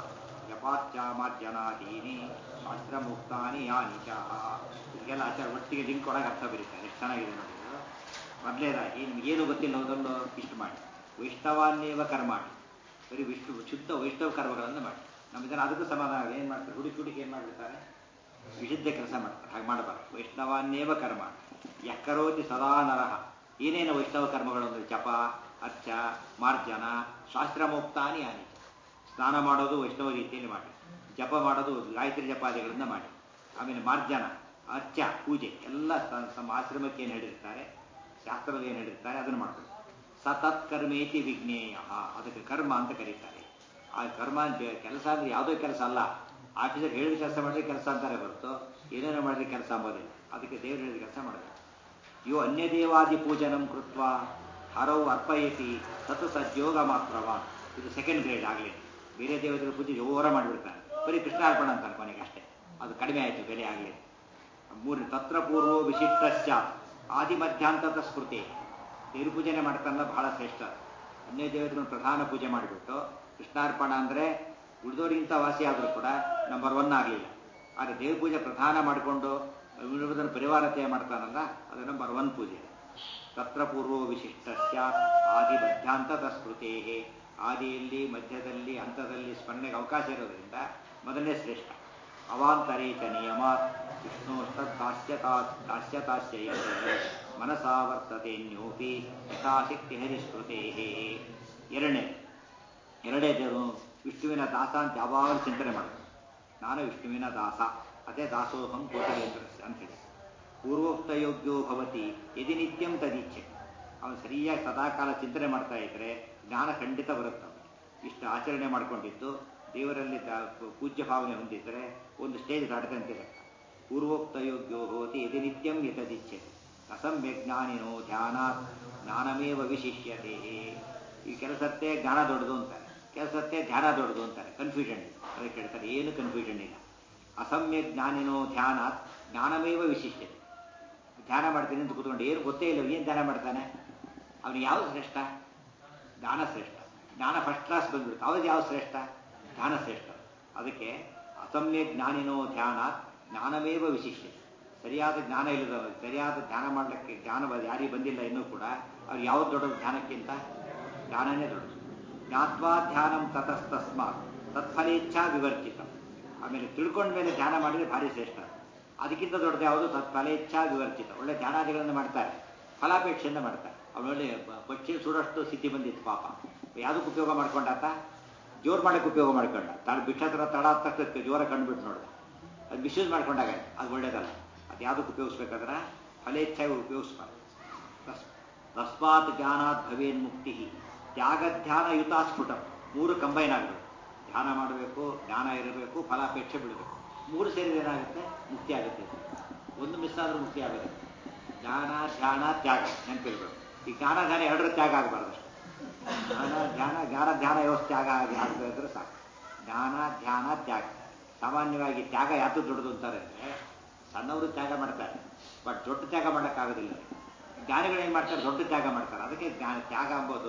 ಯಪಾಚ್ಯಾಮಾರ್ಜನಾದೀನಿ ಶಾಸ್ತ್ರಮುಕ್ತಾನಿ ಯಾನಿ ಚ ಇದಕ್ಕೆಲ್ಲ ಆಚಾರ ಒಟ್ಟಿಗೆ ಲಿಂಕ್ ಕೊಡೋಕೆ ಅರ್ಥ ಬರೀತಾರೆ ಎಷ್ಟು ಚೆನ್ನಾಗಿದೆ ನೋಡಿ ಇದು. ಮೊದಲನೇದಾಗಿ ನಿಮಗೇನು ಗೊತ್ತಿಲ್ಲ ಹೋದನ್ನು ಇಷ್ಟು ಮಾಡಿ ವೈಷ್ಣವಾನ್ನೇವ ಕರ್ಮಾಣಿ ಬರೀ ವಿಷ್ಣು ಶುದ್ಧ ವೈಷ್ಣವ ಕರ್ಮಗಳನ್ನು ಮಾಡಿ ನಮ್ಮ ಜನ ಅದಕ್ಕೂ ಸಮಾಧಾನ ಏನು ಮಾಡ್ತಾರೆ ಹುಡುಕಿ ಹುಡುಕಿ ಏನು ಮಾಡಿರ್ತಾರೆ ವಿಶುದ್ಧ ಕೆಲಸ ಮಾಡ್ತಾರೆ ಹಾಗೆ ಮಾಡಬಾರ್ದು ವೈಷ್ಣವಾನ್ನೇವ ಕರ್ಮ ಯಕ್ಕರೋತಿ ಸದಾ ನರಹ ಏನೇನು ವೈಷ್ಣವ ಕರ್ಮಗಳು ಅಂದರೆ ಜಪ ಅರ್ಚ ಮಾರ್ಜನ ಶಾಸ್ತ್ರಮುಕ್ತಾನಿ ಆನಿ ಸ್ನಾನ ಮಾಡೋದು ವೈಷ್ಣವ ರೀತಿಯಲ್ಲಿ ಮಾಡಿ ಜಪ ಮಾಡೋದು ಗಾಯತ್ರಿ ಜಪಾದಿಗಳಿಂದ ಮಾಡಿ ಆಮೇಲೆ ಮಾರ್ಜನ ಅರ್ಚ ಪೂಜೆ ಎಲ್ಲ ತ- ತಮ್ಮ ಆಶ್ರಮಕ್ಕೆ ಏನು ಹೇಳಿರ್ತಾರೆ ಶಾಸ್ತ್ರದ ಏನು ಹೇಳಿರ್ತಾರೆ ಅದನ್ನು ಮಾಡಬೇಕು ಸತತ್ ಕರ್ಮೇತಿ ವಿಜ್ಞೇಯ ಅದಕ್ಕೆ ಕರ್ಮ ಅಂತ ಕರೀತಾರೆ ಆ ಕರ್ಮ ಅಂತ ಕೆಲಸ ಅಂದ್ರೆ ಯಾವುದೋ ಕೆಲಸ ಅಲ್ಲ ಆಫೀಸರ್ ಹೇಳಿದ ಕೆಲಸ ಮಾಡಿದ್ರೆ ಕೆಲಸ ಅಂತಾರೆ ಹೊರತು ಏನೇನೋ ಮಾಡಿದ್ರೆ ಕೆಲಸ ಅಂಬೋದಿಲ್ಲ ಅದಕ್ಕೆ ದೇವರು ಹೇಳಿದ ಕೆಲಸ ಮಾಡಬೇಕು ಯೋ ಅನ್ಯ ದೇವಾದಿ ಪೂಜನಂ ಕೃತ್ವ ಹರವು ಅರ್ಪಯತಿ ತತ್ ಸದ್ಯೋಗ ಮಾತ್ರವಾನ್ ಇದು ಸೆಕೆಂಡ್ ಗ್ರೇಡ್ ಆಗಲಿ ಬೇರೆ ದೇವತೆಗಳ ಪೂಜೆ ಜೋರ ಮಾಡಿಬಿಡ್ತಾನೆ ಬರೀ ಕೃಷ್ಣಾರ್ಪಣ ಅಂತಾನೆ ಕೊನೆಗೆ ಅಷ್ಟೇ ಅದು ಕಡಿಮೆ ಆಯಿತು ಬೆಲೆ ಆಗಲಿ ಮೂರು ತತ್ರ ಪೂರ್ವ ವಿಶಿಷ್ಟಶ್ಚ ಆದಿ ಮಧ್ಯಾಂತದ ಸ್ಮೃತಿ ದೇವ್ರ ಪೂಜೆನೆ ಮಾಡ್ತಾನಲ್ಲ ಬಹಳ ಶ್ರೇಷ್ಠ ಅನ್ಯ ದೇವತೆಗಳನ್ನು ಪ್ರಧಾನ ಪೂಜೆ ಮಾಡಿಬಿಟ್ಟು ಕೃಷ್ಣಾರ್ಪಣ ಅಂದರೆ ಉಳಿದವರಿಗಿಂತ ವಾಸಿ ಆದರೂ ಕೂಡ ನಂಬರ್ ಒನ್ ಆಗಲಿಲ್ಲ ಆದರೆ ದೇವ್ರ ಪೂಜೆ ಪ್ರಧಾನ ಮಾಡಿಕೊಂಡು ಉಳಿದನ್ನು ಪರಿವಾರತೆಯ ಮಾಡ್ತಾನಲ್ಲ ಅದು ನಂಬರ್ ಒನ್ ಪೂಜೆ ತತ್ರ ಪೂರ್ವ ವಿಶಿಷ್ಟಸ್ಯ ಆದಿ ಮಧ್ಯಾಂತದ ಸ್ಮೃತೇ ಆದಿಯಲ್ಲಿ ಮಧ್ಯದಲ್ಲಿ ಹಂತದಲ್ಲಿ ಸ್ಮರಣೆಗೆ ಅವಕಾಶ ಇರೋದ್ರಿಂದ ಮೊದಲನೇ ಶ್ರೇಷ್ಠ ಅವಾಂತರೇ ಚ ನಿಯಮಾತ್ ವಿಷ್ಣೋಸ್ತದ್ದಾಸ್ಯತಾ ದಾಸ್ಯತಾಸ್ಯ ಮನಸಾ ವರ್ತತೆ ನ್ಯೋಪಿ ಯಥಾಶಕ್ತಿ ಹರಿಸ್ಮೃತೇ ಎರಡನೇ ಎರಡೇ ದೇವರು ವಿಷ್ಣುವಿನ ದಾಸ ಅಂತ ಯಾವಾಗಲೂ ಚಿಂತನೆ ಮಾಡಬೇಕು ನಾನು ವಿಷ್ಣುವಿನ ದಾಸ ಅದೇ ದಾಸೋಹಂ ಕೋಟಲೇಂದ್ರಸ್ಯ ಅಂತೇಳಿ ಪೂರ್ವೋಕ್ತ ಯೋಗ್ಯೋ ಭವತಿ ಯದಿ ನಿತ್ಯಂ ತದೀಚ್ಛೆ ಅವನು ಸರಿಯಾಗಿ ಸದಾಕಾಲ ಚಿಂತನೆ ಮಾಡ್ತಾ ಇದ್ರೆ ಜ್ಞಾನ ಖಂಡಿತ ಬರುತ್ತೆ ಅವನಿಗೆ. ಇಷ್ಟು ಆಚರಣೆ ಮಾಡ್ಕೊಂಡಿದ್ದು ದೇವರಲ್ಲಿ ದ- ಪೂಜ್ಯ ಭಾವನೆ ಹೊಂದಿದ್ರೆ ಒಂದು ಸ್ಟೇಜ್ ದಾಟದಂತೆ ಲೆಕ್ಕ ಪೂರ್ವೋಕ್ತ ಯೋಗ್ಯೋ ಭವತಿ ಯದಿ ನಿತ್ಯಂ ಯತದಿಚ್ಛೆ ಅಸಮ್ಯಜ್ಞಾನಿನೋ ಧ್ಯಾನಾತ್ ಜ್ಞಾನಮೇವ ವಿಶಿಷ್ಯತೆ ಈ ಕೆಲಸತ್ತೆ ಜ್ಞಾನ ದೊಡ್ಡದು ಅಂತಾರೆ ಕೆಲಸತ್ತೆ ಧ್ಯಾನ ದೊಡ್ಡದು ಅಂತಾರೆ ಕನ್ಫ್ಯೂಷನ್ ಇದೆ ಅದಕ್ಕೆ ಹೇಳ್ತಾರೆ ಏನು ಕನ್ಫ್ಯೂಷನ್ ಇಲ್ಲ ಅಸಮ್ಯ ಜ್ಞಾನಿನೋ ಧ್ಯಾನಾತ್ ಜ್ಞಾನಮೇವ ವಿಶಿಷ್ಯತೆ ಧ್ಯಾನ ಮಾಡ್ತೀನಿ ಅಂತ ಕೂತ್ಕೊಂಡು ಏನು ಗೊತ್ತೇ ಇಲ್ಲ ಏನು ಧ್ಯಾನ ಮಾಡ್ತಾನೆ ಅವನಿಗೆ ಯಾವುದು ಶ್ರೇಷ್ಠ ಜ್ಞಾನ ಶ್ರೇಷ್ಠ ಜ್ಞಾನ ಫಸ್ಟ್ ಕ್ಲಾಸ್ ಬಂದ್ಬಿಡುತ್ತೆ ಅವ್ರಿಗೆ ಯಾವ ಶ್ರೇಷ್ಠ ಧ್ಯಾನ ಶ್ರೇಷ್ಠ ಅದಕ್ಕೆ ಅಸಮ್ಯ ಜ್ಞಾನಿನೋ ಧ್ಯಾನ ಜ್ಞಾನಮೇವ ವಿಶಿಷ್ಯ ಸರಿಯಾದ ಜ್ಞಾನ ಇಲ್ಲದವರು ಸರಿಯಾದ ಧ್ಯಾನ ಮಾಡಲಿಕ್ಕೆ ಜ್ಞಾನ ಬ- ಯಾರಿಗೆ ಬಂದಿಲ್ಲ ಇನ್ನೂ ಕೂಡ ಅವ್ರು ಯಾವ್ದು ದೊಡ್ಡದು ಧ್ಯಾನಕ್ಕಿಂತ ಜ್ಞಾನನೇ ದೊಡ್ಡದು ಜ್ಞಾತ್ವಾ ಧ್ಯಾನಂ ತತಸ್ತಸ್ಮಾತ್ ತತ್ಫಲೇಚ್ಛಾ ವಿವರ್ಜಿತ ಆಮೇಲೆ ತಿಳ್ಕೊಂಡ ಮೇಲೆ ಧ್ಯಾನ ಮಾಡಿದರೆ ಭಾರಿ ಶ್ರೇಷ್ಠ ಅದಕ್ಕಿಂತ ದೊಡ್ಡದು ಯಾವುದು ತತ್ಫಲೇಚ್ಛಾ ವಿವರ್ಜಿತ ಒಳ್ಳೆ ಧ್ಯಾನಾದಿಗಳನ್ನು ಮಾಡ್ತಾರೆ ಫಲಾಪೇಕ್ಷೆಯಿಂದ ಮಾಡ್ತಾರೆ ಅವನು ಒಳ್ಳೆ ಬ- ಪಕ್ಷಿ ಸುಡೋಷ್ಟು ಸ್ಥಿತಿ ಬಂದಿತ್ತು ಪಾಪ ಯಾವುದಕ್ಕೆ ಉಪಯೋಗ ಮಾಡ್ಕೊಂಡಾತ ಜೋರು ಮಾಡಕ್ಕೆ ಉಪಯೋಗ ಮಾಡ್ಕೊಂಡ ತಾನು ಬಿಟ್ಟತ್ರ ತಡ ಆದ ತಕ್ಷಣ ಜೋರ ಕಂಡುಬಿಟ್ಟು ನೋಡ್ದ ಅದು ಮಿಸ್ಯೂಸ್ ಮಾಡ್ಕೊಂಡಾಗ ಅದು ಒಳ್ಳೇದಲ್ಲ ಅದು ಯಾವುದಕ್ಕೆ ಉಪಯೋಗಿಸ್ಬೇಕಾದ್ರೆ ಫಲೇಚ್ಛಾಗಿ ಉಪಯೋಗಿಸ್ಬಾರ್ದು ತಸ್ ತಸ್ಮಾತ್ ಜ್ಞಾನಾತ್ ಭವೇನ್ ಮುಕ್ತಿ ತ್ಯಾಗ ಧ್ಯಾನ ಯುತಾಸ್ಫುಟ ಮೂರು ಕಂಬೈನ್ ಆಗಬೇಕು ಧ್ಯಾನ ಮಾಡಬೇಕು ಜ್ಞಾನ ಇರಬೇಕು ಫಲಾಪೇಕ್ಷೆ ಬಿಡಬೇಕು ಮೂರು ಸೇರಿದ್ರೆ ಏನಾಗುತ್ತೆ ಮುಕ್ತಿ ಆಗುತ್ತೆ ಒಂದು ಮಿಸ್ ಆದ್ರೂ ಮುಕ್ತಿ ಆಗುತ್ತೆ ಜ್ಞಾನ ಧ್ಯಾನ ತ್ಯಾಗ ನೆನಪಿರ್ಬೇಕು ಈ ಜ್ಞಾನ ಧ್ಯಾನ ಎರಡರ ತ್ಯಾಗ ಆಗಬಾರ್ದು ಅಷ್ಟೇ ಜ್ಞಾನ ಧ್ಯಾನ ಜ್ಞಾನ ಧ್ಯಾನ ವ್ಯವಸ್ಥೆ ಆಗ ಆಗಬೇಕಂದ್ರೆ ಸಾಕು ಜ್ಞಾನ ಧ್ಯಾನ ತ್ಯಾಗ ಸಾಮಾನ್ಯವಾಗಿ ತ್ಯಾಗ ಯಾತು ದೊಡ್ಡದು ಅಂತಾರೆ ಅಂದರೆ ಸಣ್ಣವರು ತ್ಯಾಗ ಮಾಡ್ತಾರೆ ಬಟ್ ದೊಡ್ಡ ತ್ಯಾಗ ಮಾಡೋಕ್ಕಾಗೋದಿಲ್ಲ ಜ್ಞಾನಿಗಳು ಏನು ಮಾಡ್ತಾರೆ ದೊಡ್ಡ ತ್ಯಾಗ ಮಾಡ್ತಾರೆ ಅದಕ್ಕೆ ಜ್ಞಾನ ತ್ಯಾಗ ಅಂಬೋದು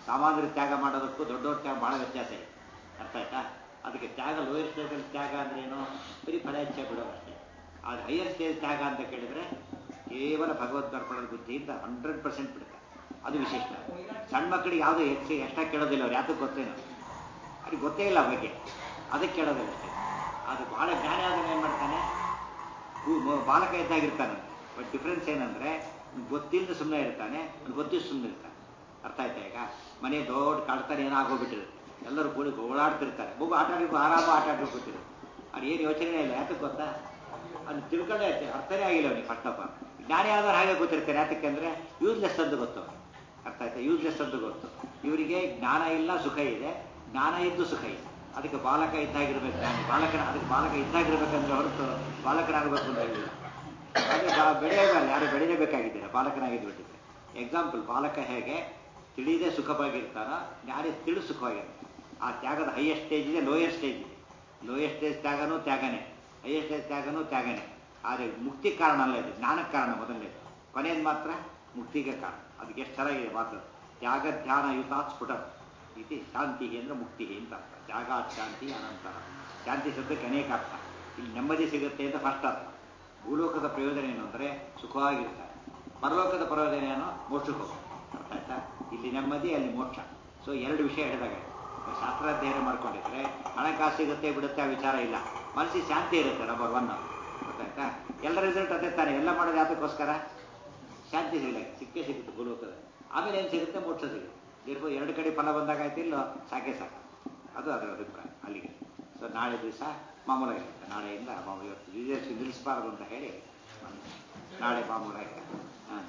ಸಾಮಾನ್ಯರು ತ್ಯಾಗ ಮಾಡೋದಕ್ಕೂ ದೊಡ್ಡವ್ರ ತ್ಯಾಗ ಭಾಳ ವ್ಯತ್ಯಾಸ ಇದೆ ಅರ್ಥ ಆಯ್ತಾ ಅದಕ್ಕೆ ತ್ಯಾಗ ಲೋಯರ್ ಸ್ಟೇಜಲ್ಲಿ ತ್ಯಾಗ ಅಂದ್ರೆ ಏನು ಬರೀ ಫಲ ಇಚ್ಛೆ ಬಿಡೋದು ಅಷ್ಟೇ ಆದರೆ ಹೈಯರ್ ಸ್ಟೇಜ್ ತ್ಯಾಗ ಅಂತ ಕೇಳಿದ್ರೆ ಕೇವಲ ಭಗವದ್ಗರ್ಪಣದ ಬುದ್ಧಿಯಿಂದ ಹಂಡ್ರೆಡ್ ಪರ್ಸೆಂಟ್ ಬಿಡ್ತಾರೆ ಅದು ವಿಶಿಷ್ಟ ಸಣ್ಣ ಮಕ್ಕಳಿಗೆ ಯಾವುದೋ ಹೆಚ್ಚು ಎಷ್ಟಾಗಿ ಕೇಳೋದಿಲ್ಲ ಅವ್ರು ಯಾತಕ್ಕೆ ಗೊತ್ತೇನೋ ಅವ್ರಿಗೆ ಗೊತ್ತೇ ಇಲ್ಲ ಆ ಬಗ್ಗೆ ಅದಕ್ಕೆ ಕೇಳೋದಿಲ್ಲ ಅಷ್ಟೇ ಅದು ಭಾಳ ಜ್ಞಾನ ಆದವನು ಏನು ಮಾಡ್ತಾನೆ ಹೂ- ಮ- ಬಾಲಕ ಇದ್ದಾಗಿರ್ತಾನೆ ಬಟ್ ಡಿಫ್ರೆನ್ಸ್ ಏನಂದ್ರೆ ಗೊತ್ತಿಲ್ಲದೆ ಸುಮ್ಮನೆ ಇರ್ತಾನೆ ಗೊತ್ತಿದ್ದು ಸುಮ್ಮನೆ ಇರ್ತಾನೆ ಅರ್ಥ ಆಯ್ತಾ ಈಗ ಮನೆ ದೊಡ್ಡ ಕಳ್ತಾನೆ ಏನೋ ಆಗೋಗ್ಬಿಟ್ಟಿರುತ್ತೆ ಎಲ್ಲರೂ ಕೂಡಿ ಓಡಾಡ್ತಿರ್ತಾರೆ ಮಗು ಆಟ ಆಡಬೇಕು ಆರಾಮ ಆಟ ಆಡ್ಬೇಕು ಗೊತ್ತಿರುತ್ತೆ ಅದು ಏನು ಯೋಚನೆ ಇಲ್ಲ ಯಾತಕ್ಕೆ ಗೊತ್ತಾ ಅದು ತಿಳ್ಕೊಂಡೇ ಇರ್ತಾರೆ ಅರ್ಥನೇ ಆಗಿಲ್ಲ ಅವನಿಗೆ ಫಸ್ಟ್ ಆಫ್ ಆಲ್ ಜ್ಞಾನಿ ಆದವ್ರು ಹಾಗೆ ಗೊತ್ತಿರ್ತಾರೆ ಯಾತಕ್ಕೆ ಅಂದ್ರೆ ಯೂಸ್ಲೆಸ್ ಅಂತ ಗೊತ್ತು ಅವ್ನಿಗೆ. ಅರ್ಥ ಆಯ್ತಾ ಯೂಸ್ಲೆಸ್ ಅಂತ ಗೊತ್ತು ಇವರಿಗೆ ಜ್ಞಾನ ಇಲ್ಲ ಸುಖ ಇದೆ ಜ್ಞಾನ ಇದ್ದು ಸುಖ ಇದೆ ಅದಕ್ಕೆ ಬಾಲಕ ಇದ್ದಾಗಿರ್ಬೇಕು ಜ್ಞಾನಿ ಬಾಲಕನ ಅದಕ್ಕೆ ಬಾಲಕ ಇದ್ದಾಗಿರ್ಬೇಕಂದ್ರೆ ಹೊರತು ಬಾಲಕನಾಗಬೇಕು ಅಂತ ಹೇಳಿಲ್ಲ ಅದೇ ಬಾ- ಬೆಳೆಯೋದಲ್ಲ ಯಾರು ಬೆಳೆಯಲೇಬೇಕಾಗಿದ್ದೀರ ಬಾಲಕನಾಗಿದ್ದು ಬಿಟ್ಟಿದ್ರೆ ಎಕ್ಸಾಂಪಲ್ ಬಾಲಕ ಹೇಗೆ ತಿಳಿದೇ ಸುಖವಾಗಿರ್ತಾನೋ ಜ್ಞಾನಿ ತಿಳಿ ಸುಖವಾಗಿರ್ತಾನೆ ಆ ತ್ಯಾಗದ ಹೈಯೆಸ್ಟ್ ಸ್ಟೇಜ್ ಇದೆ ಲೋಯರ್ ಸ್ಟೇಜ್ ಇದೆ ಲೋಯರ್ ಸ್ಟೇಜ್ ತ್ಯಾಗನೂ ತ್ಯಾಗನೇ ಹೈಯೆಸ್ಟ್ ಸ್ಟೇಜ್ ತ್ಯಾಗನೂ ತ್ಯಾಗನೇ ಆದರೆ ಮುಕ್ತಿ ಕಾರಣ ಅಲ್ಲ ಇದು ಜ್ಞಾನಕ್ಕೆ ಕಾರಣ ಮೊದಲನೇದು ಕೊನೆಯದು ಮಾತ್ರ ಮುಕ್ತಿಗೆ ಕಾರಣ ಅದಕ್ಕೆ ಎಷ್ಟು ಚೆನ್ನಾಗಿದೆ ಮಾತು ತ್ಯಾಗ ಧ್ಯಾನ ಯುತಾತ್ ಸ್ಫುಟ ಇದು ಶಾಂತಿ ಅಂದ್ರೆ ಮುಕ್ತಿ ಅಂತ ಅರ್ಥ ತ್ಯಾಗ ಶಾಂತಿ ಅನಂತರ ಶಾಂತಿ ಶಬ್ದಕ್ಕೆ ಅನೇಕ ಅರ್ಥ ಇಲ್ಲಿ ನೆಮ್ಮದಿ ಸಿಗುತ್ತೆ ಅಂತ ಫಸ್ಟ್ ಅರ್ಥ ಭೂಲೋಕದ ಪ್ರಯೋಜನ ಏನು ಅಂದರೆ ಸುಖವಾಗಿರ್ತಾರೆ ಪರಲೋಕದ ಪ್ರಯೋಜನ ಏನು ಮೋಕ್ಷಕ್ಕೆ ಹೋಗೋದು ಅರ್ಥ ಆಯ್ತಾ ಇಲ್ಲಿ ನೆಮ್ಮದಿ ಅಲ್ಲಿ ಮೋಕ್ಷ ಸೊ ಎರಡು ವಿಷಯ ಹೇಳಿದಾಗ ಶಾಸ್ತ್ರ ಅಧ್ಯಯನ ಮಾಡ್ಕೊಂಡಿದ್ರೆ ಹಣಕಾಸು ಸಿಗುತ್ತೆ ಬಿಡುತ್ತೆ ಆ ವಿಚಾರ ಇಲ್ಲ ಮನಸ್ಸಿಗೆ ಶಾಂತಿ ಇರುತ್ತೆ ನಂಬರ್ ಒನ್ ಗೊತ್ತಾಯ್ತಾ ಎಲ್ಲ ರಿಸಲ್ಟ್ ಅದೇ ತಾನೆ ಎಲ್ಲ ಮಾಡೋದು ಯಾತಕ್ಕೋಸ್ಕರ ಶಾಂತಿ ಸಿಗಲಿಕ್ಕೆ ಸಿಕ್ಕೇ ಸಿಗುತ್ತೆ ಭೂಲೋಕದ ಆಮೇಲೆ ಏನು ಸಿಗುತ್ತೆ ಮೋಕ್ಷ ಸಿಗುತ್ತೆ ದೀರ್ಘ ಎರಡು ಕಡೆ ಫಲ ಬಂದಾಗ ಆಯ್ತಿಲ್ಲೋ ಸಾಕೆ ಸಾಕು ಅದು ಅದರ ಅಭಿಪ್ರಾಯ ಅಲ್ಲಿಗೆ ಸೊ ನಾಳೆ ದಿವಸ ಮಾಮೂಲಾಗಿರುತ್ತೆ ನಾಳೆಯಿಂದ ಮಾಮೂಲು ಇವತ್ತು ವಿಜಯಶ್ರೀ ನಿಲ್ಲಿಸಬಾರದು ಅಂತ ಹೇಳಿ ನಾಳೆ ಮಾಮೂಲಾಗಿ ಹಾಂ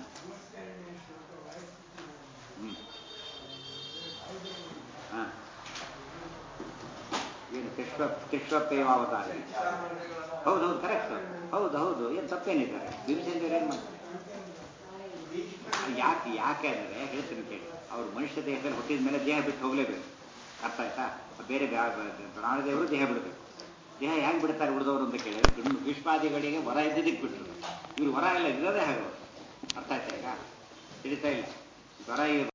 ಹ್ಞೂ ಹಾಂ ಏನು ತಿಷ್ಟ ತಿಷ್ಟಪೇವಾವತಾರ ಹೌದು ಹೌದು ಕರೆಕ್ಟ್ ಹೌದು ಹೌದು ಏನು ತಪ್ಪೇನಿದ್ದಾರೆ ಭೀಮಸೇಂದ್ರ ಏನು ಮಾಡ್ತಾರೆ ಯಾಕೆ ಯಾಕೆ ಅಂದರೆ ಹೇಳ್ತೀನಿ ಕೇಳಿ ಅವ್ರು ಮನುಷ್ಯ ದೇಹದಲ್ಲಿ ಹುಟ್ಟಿದ ಮೇಲೆ ದೇಹ ಬಿಟ್ಟು ಹೋಗಲೇಬೇಕು ಅರ್ಥ ಆಯ್ತಾ ಬೇರೆ ಪ್ರಾಣದೇವರು ದೇಹ ಬಿಡಬೇಕು ದೇಹ ಹೇಗೆ ಬಿಡ್ತಾರೆ ಉಳಿದವರು ಅಂತ ಕೇಳಿದ್ರೆ ಇನ್ನು ಭೀಷ್ಮಾದಿಗಳಿಗೆ ವರ ಇದ್ದಿದ್ದಕ್ಕೆ ಬಿಟ್ಟರು ಇವ್ರು ವರ ಎಲ್ಲ ಇರೋದೇ ಹಾಗೆ ಅವ್ರು. ಅರ್ಥ ಆಯ್ತಾ ಈಗ ತಿಳಿತಾ ಇಲ್ಲ ವರ